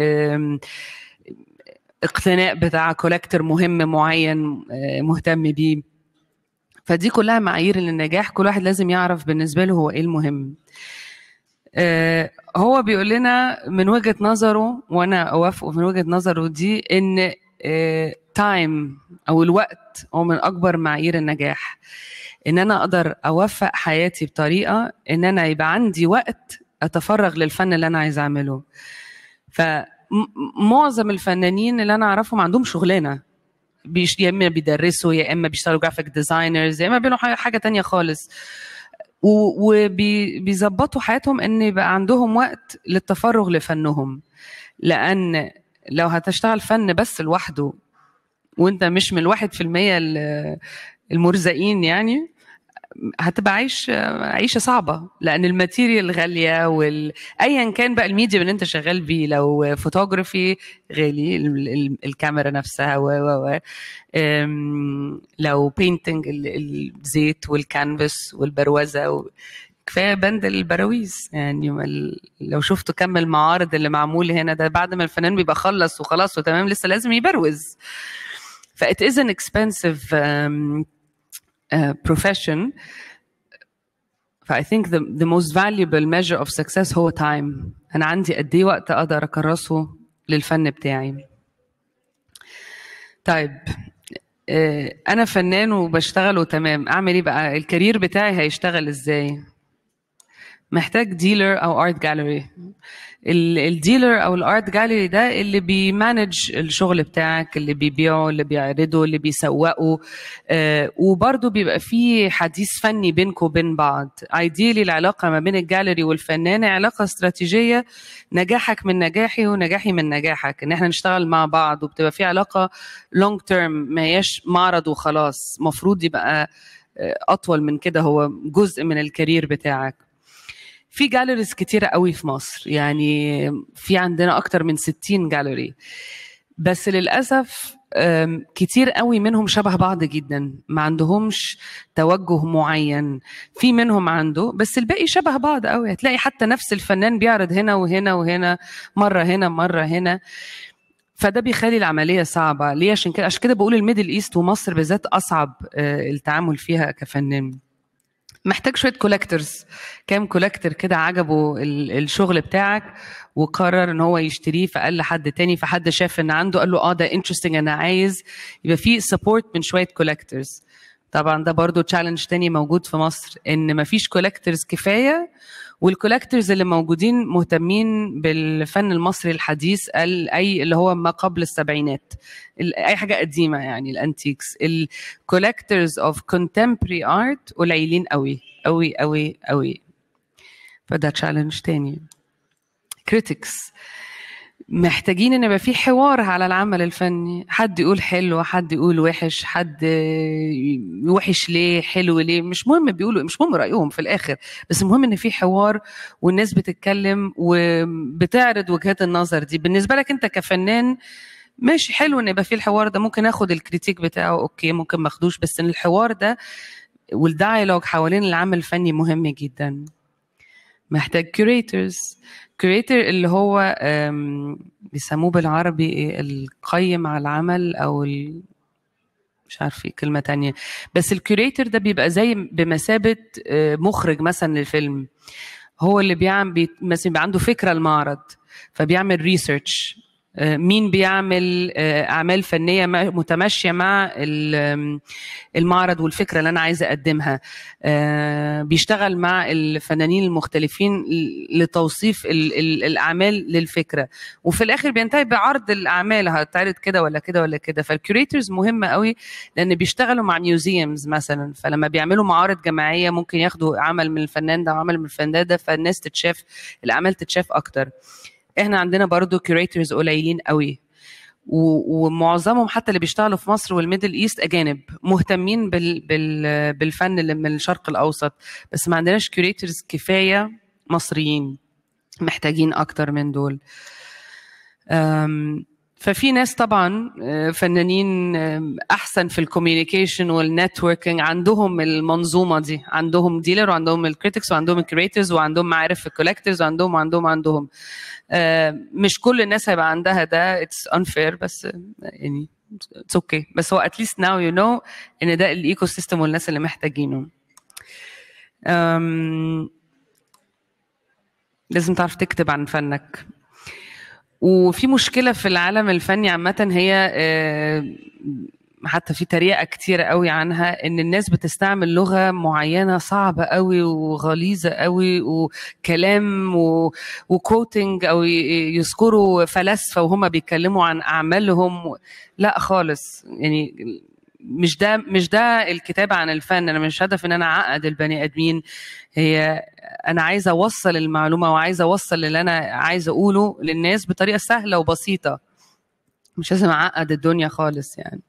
اقتناء بتاع كولكتر مهم معين آه، مهتم بيه فدي كلها معايير للنجاح كل واحد لازم يعرف بالنسبه له هو ايه المهم آه، هو بيقول لنا من وجهه نظره وانا اوافقه من وجهه نظره دي ان تايم آه، او الوقت هو من اكبر معايير النجاح ان انا اقدر اوفق حياتي بطريقه ان انا يبقى عندي وقت اتفرغ للفن اللي انا عايز اعمله ف معظم الفنانين اللي انا اعرفهم عندهم شغلانه بيش يا اما بيدرسوا يا اما بيشتغلوا جرافيك ديزاينرز يا اما بيعملوا حاجه تانية خالص وبيظبطوا حياتهم ان يبقى عندهم وقت للتفرغ لفنهم لان لو هتشتغل فن بس لوحده وانت مش من الواحد في المية المرزقين يعني هتبقى عايش عيشه صعبه لان الماتيريال غاليه وال... ايا كان بقى الميديا اللي انت شغال بيه لو فوتوغرافي غالي الكاميرا نفسها و و لو بينتنج الزيت والكانفاس والبروزه و... كفايه بند البراويز يعني لو شفتوا كم المعارض اللي معمول هنا ده بعد ما الفنان بيبقى خلص وخلاص وتمام لسه لازم يبروز فإت is an expensive um, uh, profession I think the, the most valuable measure of success هو time أنا عندي قد إيه وقت أقدر أكرسه للفن بتاعي طيب أنا فنان وبشتغل وتمام أعمل إيه بقى الكارير بتاعي هيشتغل إزاي محتاج ديلر أو ارت جاليري الديلر او الارت جاليري ده اللي بيمانج الشغل بتاعك اللي بيبيعه اللي بيعرضه اللي بيسوقه آه وبرضه بيبقى فيه حديث فني بينكم وبين بعض ايديلي العلاقه ما بين الجاليري والفنان علاقه استراتيجيه نجاحك من نجاحي ونجاحي من نجاحك ان احنا نشتغل مع بعض وبتبقى في علاقه لونج تيرم ما هياش معرض وخلاص مفروض يبقى آه، اطول من كده هو جزء من الكارير بتاعك في جاليريز كتيرة قوي في مصر يعني في عندنا أكتر من 60 جاليري بس للأسف كتير قوي منهم شبه بعض جدا ما عندهمش توجه معين في منهم عنده بس الباقي شبه بعض قوي هتلاقي حتى نفس الفنان بيعرض هنا وهنا وهنا مرة هنا مرة هنا فده بيخلي العمليه صعبه ليه عشان كده عشان كده بقول الميدل ايست ومصر بالذات اصعب آه، التعامل فيها كفنان محتاج شويه كولكترز كام كولكتر كده عجبه الشغل بتاعك وقرر ان هو يشتريه فقال لحد تاني فحد شاف ان عنده قال له اه ده انترستنج انا عايز يبقى في سبورت من شويه كولكترز طبعا ده برضو تشالنج تاني موجود في مصر ان مفيش كولكترز كفايه والكولكترز اللي موجودين مهتمين بالفن المصري الحديث اي اللي هو ما قبل السبعينات اي حاجه قديمه يعني الانتيكس الكولكترز اوف كونتمبري ارت قليلين قوي قوي قوي قوي فده تشالنج تاني كريتكس محتاجين ان يبقى في حوار على العمل الفني حد يقول حلو حد يقول وحش حد وحش ليه حلو ليه مش مهم بيقولوا مش مهم رايهم في الاخر بس المهم ان في حوار والناس بتتكلم وبتعرض وجهات النظر دي بالنسبه لك انت كفنان ماشي حلو ان يبقى في الحوار ده ممكن اخد الكريتيك بتاعه اوكي ممكن ما اخدوش بس ان الحوار ده والدايلوج حوالين العمل الفني مهم جدا محتاج كوريتورز كوريتور اللي هو بيسموه بالعربي ايه القيم على العمل او ال... مش عارف ايه كلمه تانية بس الكوريتور ده بيبقى زي بمثابه آه، مخرج مثلا للفيلم هو اللي بيعمل بي... مثلا بيبقى عنده فكره المعرض فبيعمل ريسيرش آه، مين بيعمل آه، اعمال فنيه متماشيه مع المعرض والفكره اللي انا عايزه اقدمها آه، بيشتغل مع الفنانين المختلفين لتوصيف الاعمال للفكره وفي الاخر بينتهي بعرض الاعمال هتعرض كده ولا كده ولا كده فالكوريتورز مهمه قوي لان بيشتغلوا مع ميوزيومز مثلا فلما بيعملوا معارض جماعيه ممكن ياخدوا عمل من الفنان ده وعمل من الفنان ده فالناس تتشاف الاعمال تتشاف اكتر احنا عندنا برضو كيوريتورز قليلين قوي ومعظمهم حتى اللي بيشتغلوا في مصر والميدل ايست اجانب مهتمين بال بال بالفن اللي من الشرق الاوسط بس ما عندناش كيوريتورز كفايه مصريين محتاجين اكتر من دول ففي ناس طبعا آه، فنانين احسن في الكوميونيكيشن والنتوركينج عندهم المنظومه دي عندهم ديلر وعندهم الكريتكس وعندهم الكريترز وعندهم معارف في الكولكترز وعندهم وعندهم عندهم آه، مش كل الناس هيبقى عندها ده اتس unfair بس يعني اتس اوكي okay. بس هو اتليست ناو يو نو ان ده الايكو سيستم والناس اللي محتاجينه لازم تعرف تكتب عن فنك وفي مشكله في العالم الفني عامه هي آه، حتى في تريقه كتير قوي عنها ان الناس بتستعمل لغه معينه صعبه قوي وغليظه قوي وكلام وكوتنج او يذكروا فلاسفه وهم بيتكلموا عن اعمالهم لا خالص يعني مش ده مش ده الكتابه عن الفن انا مش هدف ان انا اعقد البني ادمين هي انا عايزه اوصل المعلومه وعايزه اوصل اللي انا عايزه اقوله للناس بطريقه سهله وبسيطه مش لازم اعقد الدنيا خالص يعني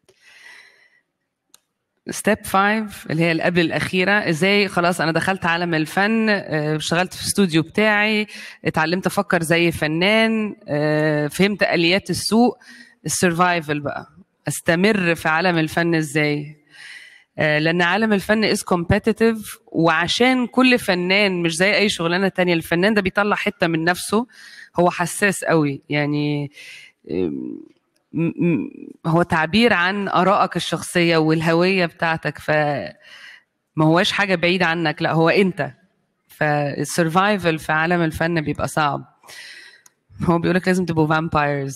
ستيب 5 اللي هي اللي قبل الاخيره ازاي خلاص انا دخلت عالم الفن آه، اشتغلت في الاستوديو بتاعي اتعلمت افكر زي فنان آه، فهمت اليات السوق السرفايفل بقى استمر في عالم الفن ازاي آه، لان عالم الفن از كومبيتيتيف وعشان كل فنان مش زي اي شغلانه تانية الفنان ده بيطلع حته من نفسه هو حساس قوي يعني هو تعبير عن ارائك الشخصيه والهويه بتاعتك ف ما هواش حاجه بعيده عنك لا هو انت فالسرفايفل في عالم الفن بيبقى صعب هو بيقول لك لازم تبقوا فامبايرز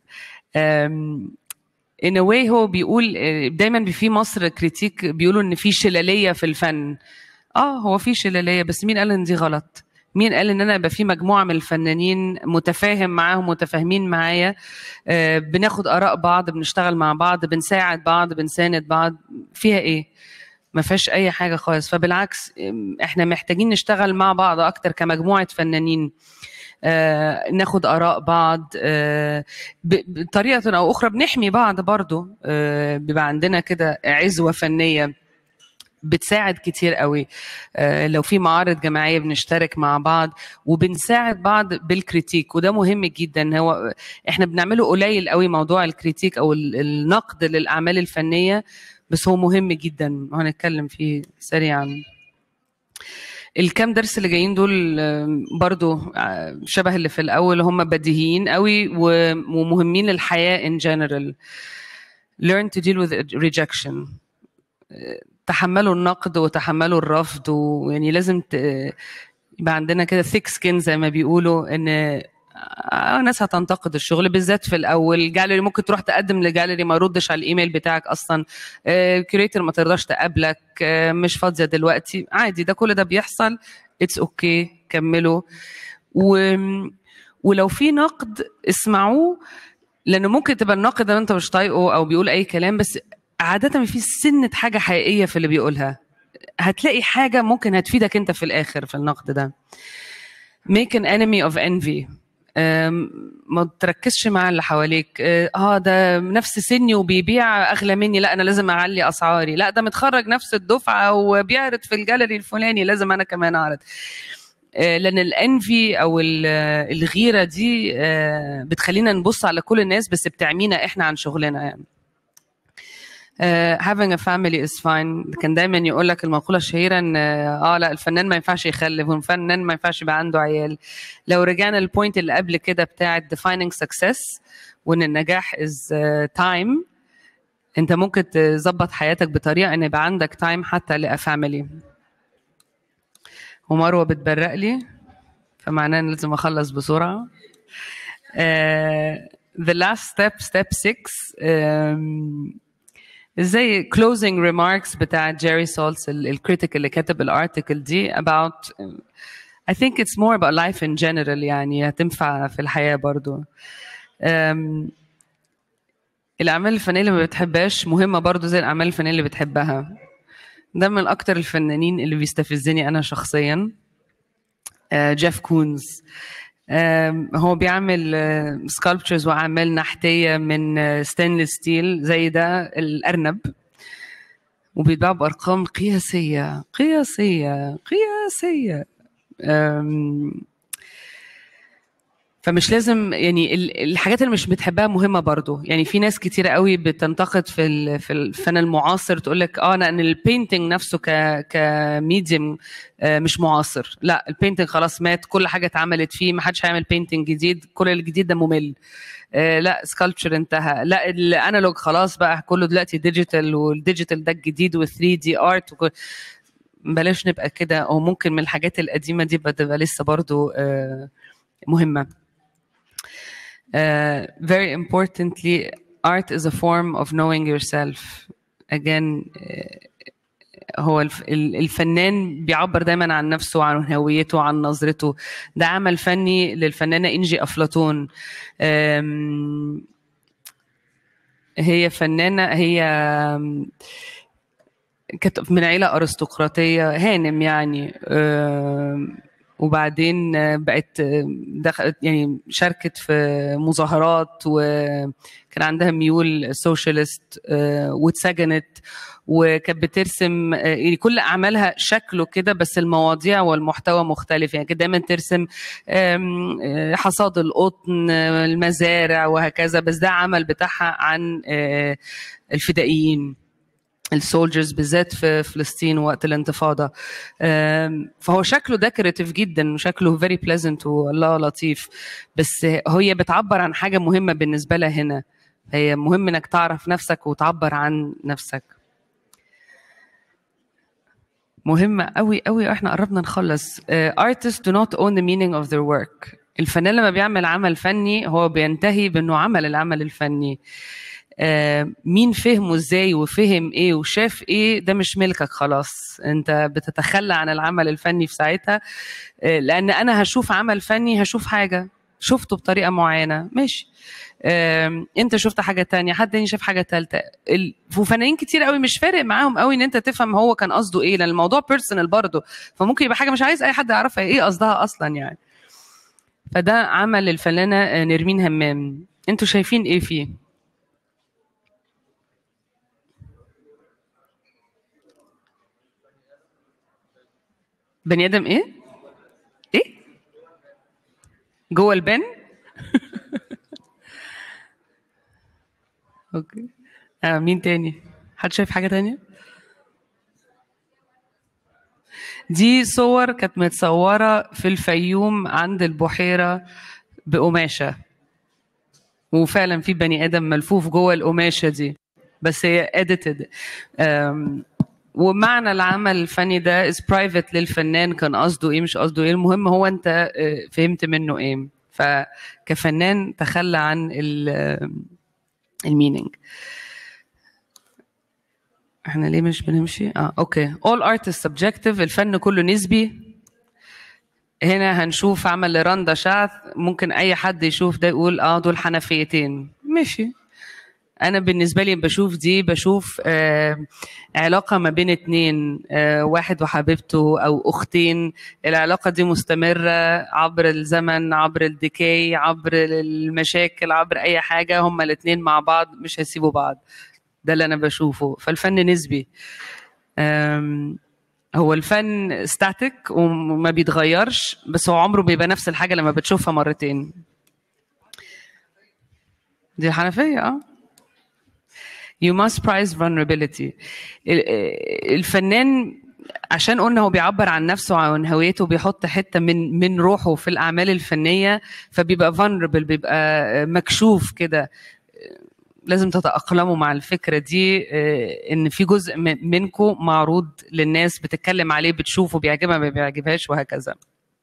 ان واي هو بيقول دايما في مصر كريتيك بيقولوا ان في شلاليه في الفن اه هو في شلاليه بس مين قال ان دي غلط مين قال ان انا ابقى في مجموعه من الفنانين متفاهم معاهم متفاهمين معايا آه بناخد اراء بعض بنشتغل مع بعض بنساعد بعض بنساند بعض فيها ايه ما فيهاش اي حاجه خالص فبالعكس احنا محتاجين نشتغل مع بعض اكتر كمجموعه فنانين آه ناخد اراء بعض آه بطريقه او اخرى بنحمي بعض برضو آه بيبقى عندنا كده عزوه فنيه بتساعد كتير قوي آه، لو في معارض جماعيه بنشترك مع بعض وبنساعد بعض بالكريتيك وده مهم جدا هو احنا بنعمله قليل قوي موضوع الكريتيك او النقد للاعمال الفنيه بس هو مهم جدا وهنتكلم فيه سريعا الكام درس اللي جايين دول برضو آه، شبه اللي في الاول هم بديهيين قوي ومهمين للحياه in general learn to deal with rejection تحملوا النقد وتحملوا الرفض ويعني لازم ت... يبقى عندنا كده ثيك سكين زي ما بيقولوا ان آه ناس هتنتقد الشغل بالذات في الاول جاليري ممكن تروح تقدم لجاليري ما يردش على الايميل بتاعك اصلا آه كريتور ما ترضاش تقابلك آه مش فاضيه دلوقتي عادي ده كل ده بيحصل اتس اوكي okay. كملوا و... ولو في نقد اسمعوه لانه ممكن تبقى الناقد ده انت مش طايقه او بيقول اي كلام بس عاده ما في سنه حاجه حقيقيه في اللي بيقولها هتلاقي حاجه ممكن هتفيدك انت في الاخر في النقد ده make an enemy of envy ما تركزش مع اللي حواليك اه, آه، ده نفس سني وبيبيع اغلى مني لا انا لازم اعلي اسعاري لا ده متخرج نفس الدفعه وبيعرض في الجاليري الفلاني لازم انا كمان اعرض آه، لان الانفي او ال- الغيره دي آه، بتخلينا نبص على كل الناس بس بتعمينا احنا عن شغلنا يعني Uh, having a family is fine كان دايما يقول لك المقوله الشهيره ان اه لا الفنان ما ينفعش يخلف والفنان ما ينفعش يبقى عنده عيال لو رجعنا للبوينت اللي قبل كده بتاعه defining success وان النجاح is uh, time انت ممكن تظبط حياتك بطريقه ان يبقى عندك تايم حتى لفاميلي ومروه بتبرق لي فمعناه ان لازم اخلص بسرعه uh, the last step step 6 um, زي closing remarks بتاع جيري سولتس الكريتيك اللي كتب الارتكل دي about I think it's more about life in general يعني هتنفع في الحياة برضو um, الأعمال الفنية اللي ما بتحبهاش مهمة برضو زي الأعمال الفنية اللي بتحبها ده من أكتر الفنانين اللي بيستفزني أنا شخصيا آه، جيف كونز آم، هو بيعمل سكالبتشرز واعمال نحتيه من ستانلس ستيل زي ده الارنب وبيتباع بارقام قياسيه قياسيه قياسيه آم، فمش لازم يعني ال- الحاجات اللي مش بتحبها مهمه برضو يعني في ناس كتيره قوي بتنتقد في ال- في الفن المعاصر تقول لك اه انا ان البينتنج نفسه ك كميديم آه، مش معاصر لا البينتنج خلاص مات كل حاجه اتعملت فيه ما حدش هيعمل بينتنج جديد كل الجديد ده ممل آه، لا سكالبتشر انتهى لا الانالوج خلاص بقى كله دلوقتي ديجيتال والديجيتال ده الجديد و3 دي ارت وكل بلاش نبقى كده او ممكن من الحاجات القديمه دي بتبقى لسه برضو آه، مهمه Uh, very importantly, art is a form of knowing yourself. Again, uh, هو الف- ال- الفنان بيعبر دايما عن نفسه وعن هويته وعن نظرته ده عمل فني للفنانة إنجي أفلاطون أم، هي فنانة هي أم، كانت من عيلة أرستقراطية هانم يعني أم، وبعدين آه، بقت آه، دخلت يعني شاركت في مظاهرات وكان عندها ميول سوشيالست واتسجنت وكانت بترسم آه، يعني كل اعمالها شكله كده بس المواضيع والمحتوى مختلف يعني كانت دايما ترسم آم، آه، حصاد القطن آه، المزارع وهكذا بس ده عمل بتاعها عن آه، الفدائيين السولجرز بالذات في فلسطين وقت الانتفاضة آم، فهو شكله ديكوريتيف جدا وشكله فيري بليزنت والله لطيف بس هي بتعبر عن حاجة مهمة بالنسبة لها هنا هي مهم انك تعرف نفسك وتعبر عن نفسك مهمة قوي قوي احنا قربنا نخلص uh, artists do not own the meaning of their work الفنان لما بيعمل عمل فني هو بينتهي بانه عمل العمل الفني آه، مين فهمه ازاي وفهم ايه وشاف ايه ده مش ملكك خلاص انت بتتخلى عن العمل الفني في ساعتها آه، لان انا هشوف عمل فني هشوف حاجه شفته بطريقه معينه ماشي آم، انت شفت حاجه تانية حد تاني شاف حاجه تالتة ال- وفنانين كتير قوي مش فارق معاهم قوي ان انت تفهم هو كان قصده ايه لان الموضوع بيرسونال برضه فممكن يبقى حاجه مش عايز اي حد يعرفها ايه قصدها اصلا يعني فده عمل الفنانه آه، نرمين همام انتوا شايفين ايه فيه بني ادم ايه ايه جوه البن اوكي آه مين تاني حد شايف حاجه تانية دي صور كانت متصوره في الفيوم عند البحيره بقماشه وفعلا في بني ادم ملفوف جوه القماشه دي بس هي edited أم، ومعنى العمل الفني ده is private للفنان كان قصده ايه مش قصده ايه المهم هو انت آه، فهمت منه ايه فكفنان تخلى عن المينينج احنا ليه مش بنمشي اه اوكي all art is subjective الفن كله نسبي هنا هنشوف عمل لرندا شاث ممكن اي حد يشوف ده يقول اه دول حنفيتين ماشي انا بالنسبه لي بشوف دي بشوف آه علاقه ما بين اتنين آه واحد وحبيبته او اختين العلاقه دي مستمره عبر الزمن عبر الديكاي عبر المشاكل عبر اي حاجه هما الاتنين مع بعض مش هيسيبوا بعض ده اللي انا بشوفه فالفن نسبي آم، هو الفن ستاتيك وما بيتغيرش بس هو عمره بيبقى نفس الحاجه لما بتشوفها مرتين دي الحنفيه اه You must prize vulnerability ال- الفنان عشان قلنا هو بيعبر عن نفسه وعن هويته بيحط حته من من روحه في الاعمال الفنيه فبيبقى vulnerable بيبقى مكشوف كده لازم تتأقلموا مع الفكرة دي آه، إن في جزء منكم معروض للناس بتتكلم عليه بتشوفه بيعجبها ما بيعجبهاش وهكذا.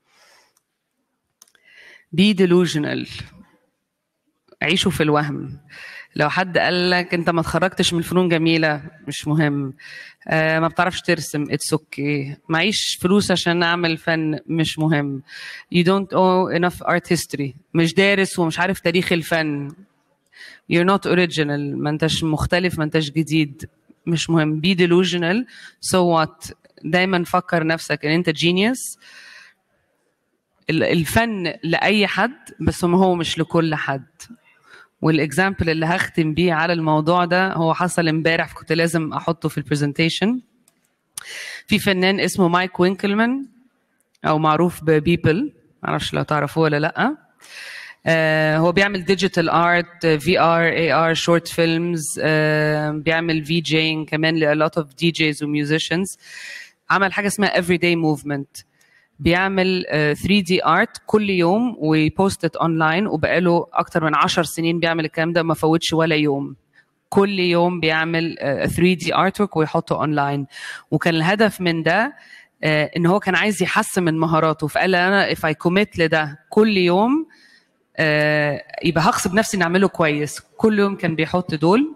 Be delusional عيشوا في الوهم لو حد قال لك انت ما اتخرجتش من فنون جميله مش مهم آه ما بتعرفش ترسم اتس اوكي okay. معيش فلوس عشان اعمل فن مش مهم you don't owe enough art history مش دارس ومش عارف تاريخ الفن you're not original ما انتش مختلف ما انتش جديد مش مهم be delusional so what دايما فكر نفسك ان انت genius ال- الفن لاي حد بس ما هو مش لكل حد والاكزامبل اللي هختم بيه على الموضوع ده هو حصل امبارح كنت لازم احطه في البرزنتيشن في فنان اسمه مايك وينكلمان او معروف ببيبل معرفش لو تعرفوه ولا لا آه هو بيعمل ديجيتال ارت في ار اي ار شورت فيلمز بيعمل في جينج كمان ل lot of DJs وميوزيشنز عمل حاجه اسمها everyday movement بيعمل آه، 3 دي ارت كل يوم ويبوست اونلاين وبقاله اكتر من 10 سنين بيعمل الكلام ده ما فوتش ولا يوم كل يوم بيعمل آه، 3 دي ارت ورك ويحطه اونلاين وكان الهدف من ده آه، ان هو كان عايز يحسن من مهاراته فقال انا if I commit لده كل يوم آه، يبقى هغصب نفسي اني اعمله كويس كل يوم كان بيحط دول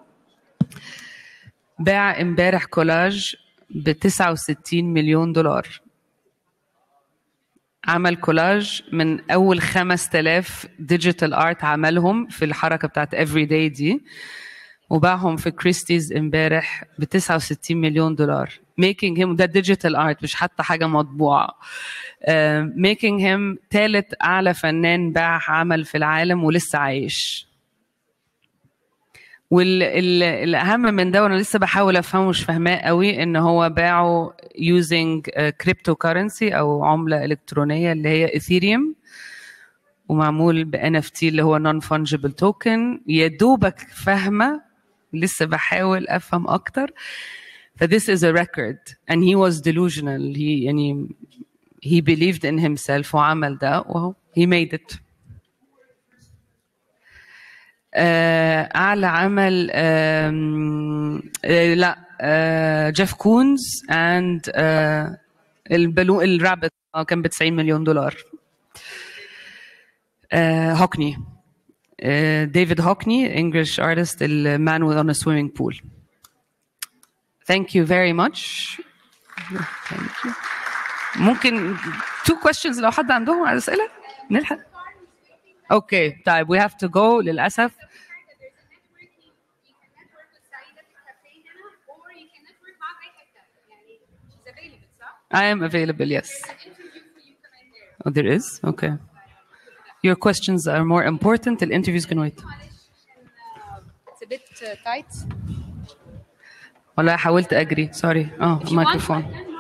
باع امبارح كولاج ب 69 مليون دولار عمل كولاج من اول 5000 ديجيتال ارت عملهم في الحركه بتاعت افري داي دي وباعهم في كريستيز امبارح ب 69 مليون دولار ميكينج هيم ده ديجيتال ارت مش حتى حاجه مطبوعه ميكينج هيم ثالث اعلى فنان باع عمل في العالم ولسه عايش والاهم من ده وانا لسه بحاول افهمه مش فاهماه قوي ان هو باعه يوزنج كريبتو كارنسي او عمله الكترونيه اللي هي ايثيريوم ومعمول ب NFT اللي هو نون فانجبل توكن يا دوبك فاهمه لسه بحاول افهم اكتر ف this is a record and he was delusional he يعني he believed in himself وعمل ده وهو he made it آه، اعلى عمل آم، آه، لا آه، جيف كونز اند البلو الرابت آه، كان ب 90 مليون دولار آه، هوكني آه، ديفيد هوكني انجلش ارتست المان اون ا سويمنج بول Thank you very much. Thank you. ممكن two questions لو حد عندهم على اسئله نلحق اوكي طيب we have to go للاسف I am available yes oh, there is okay your questions are more important the interviews can wait It's a bit uh, tight. والله حاولت اجري سوري اه If you want, مايكروفون I can.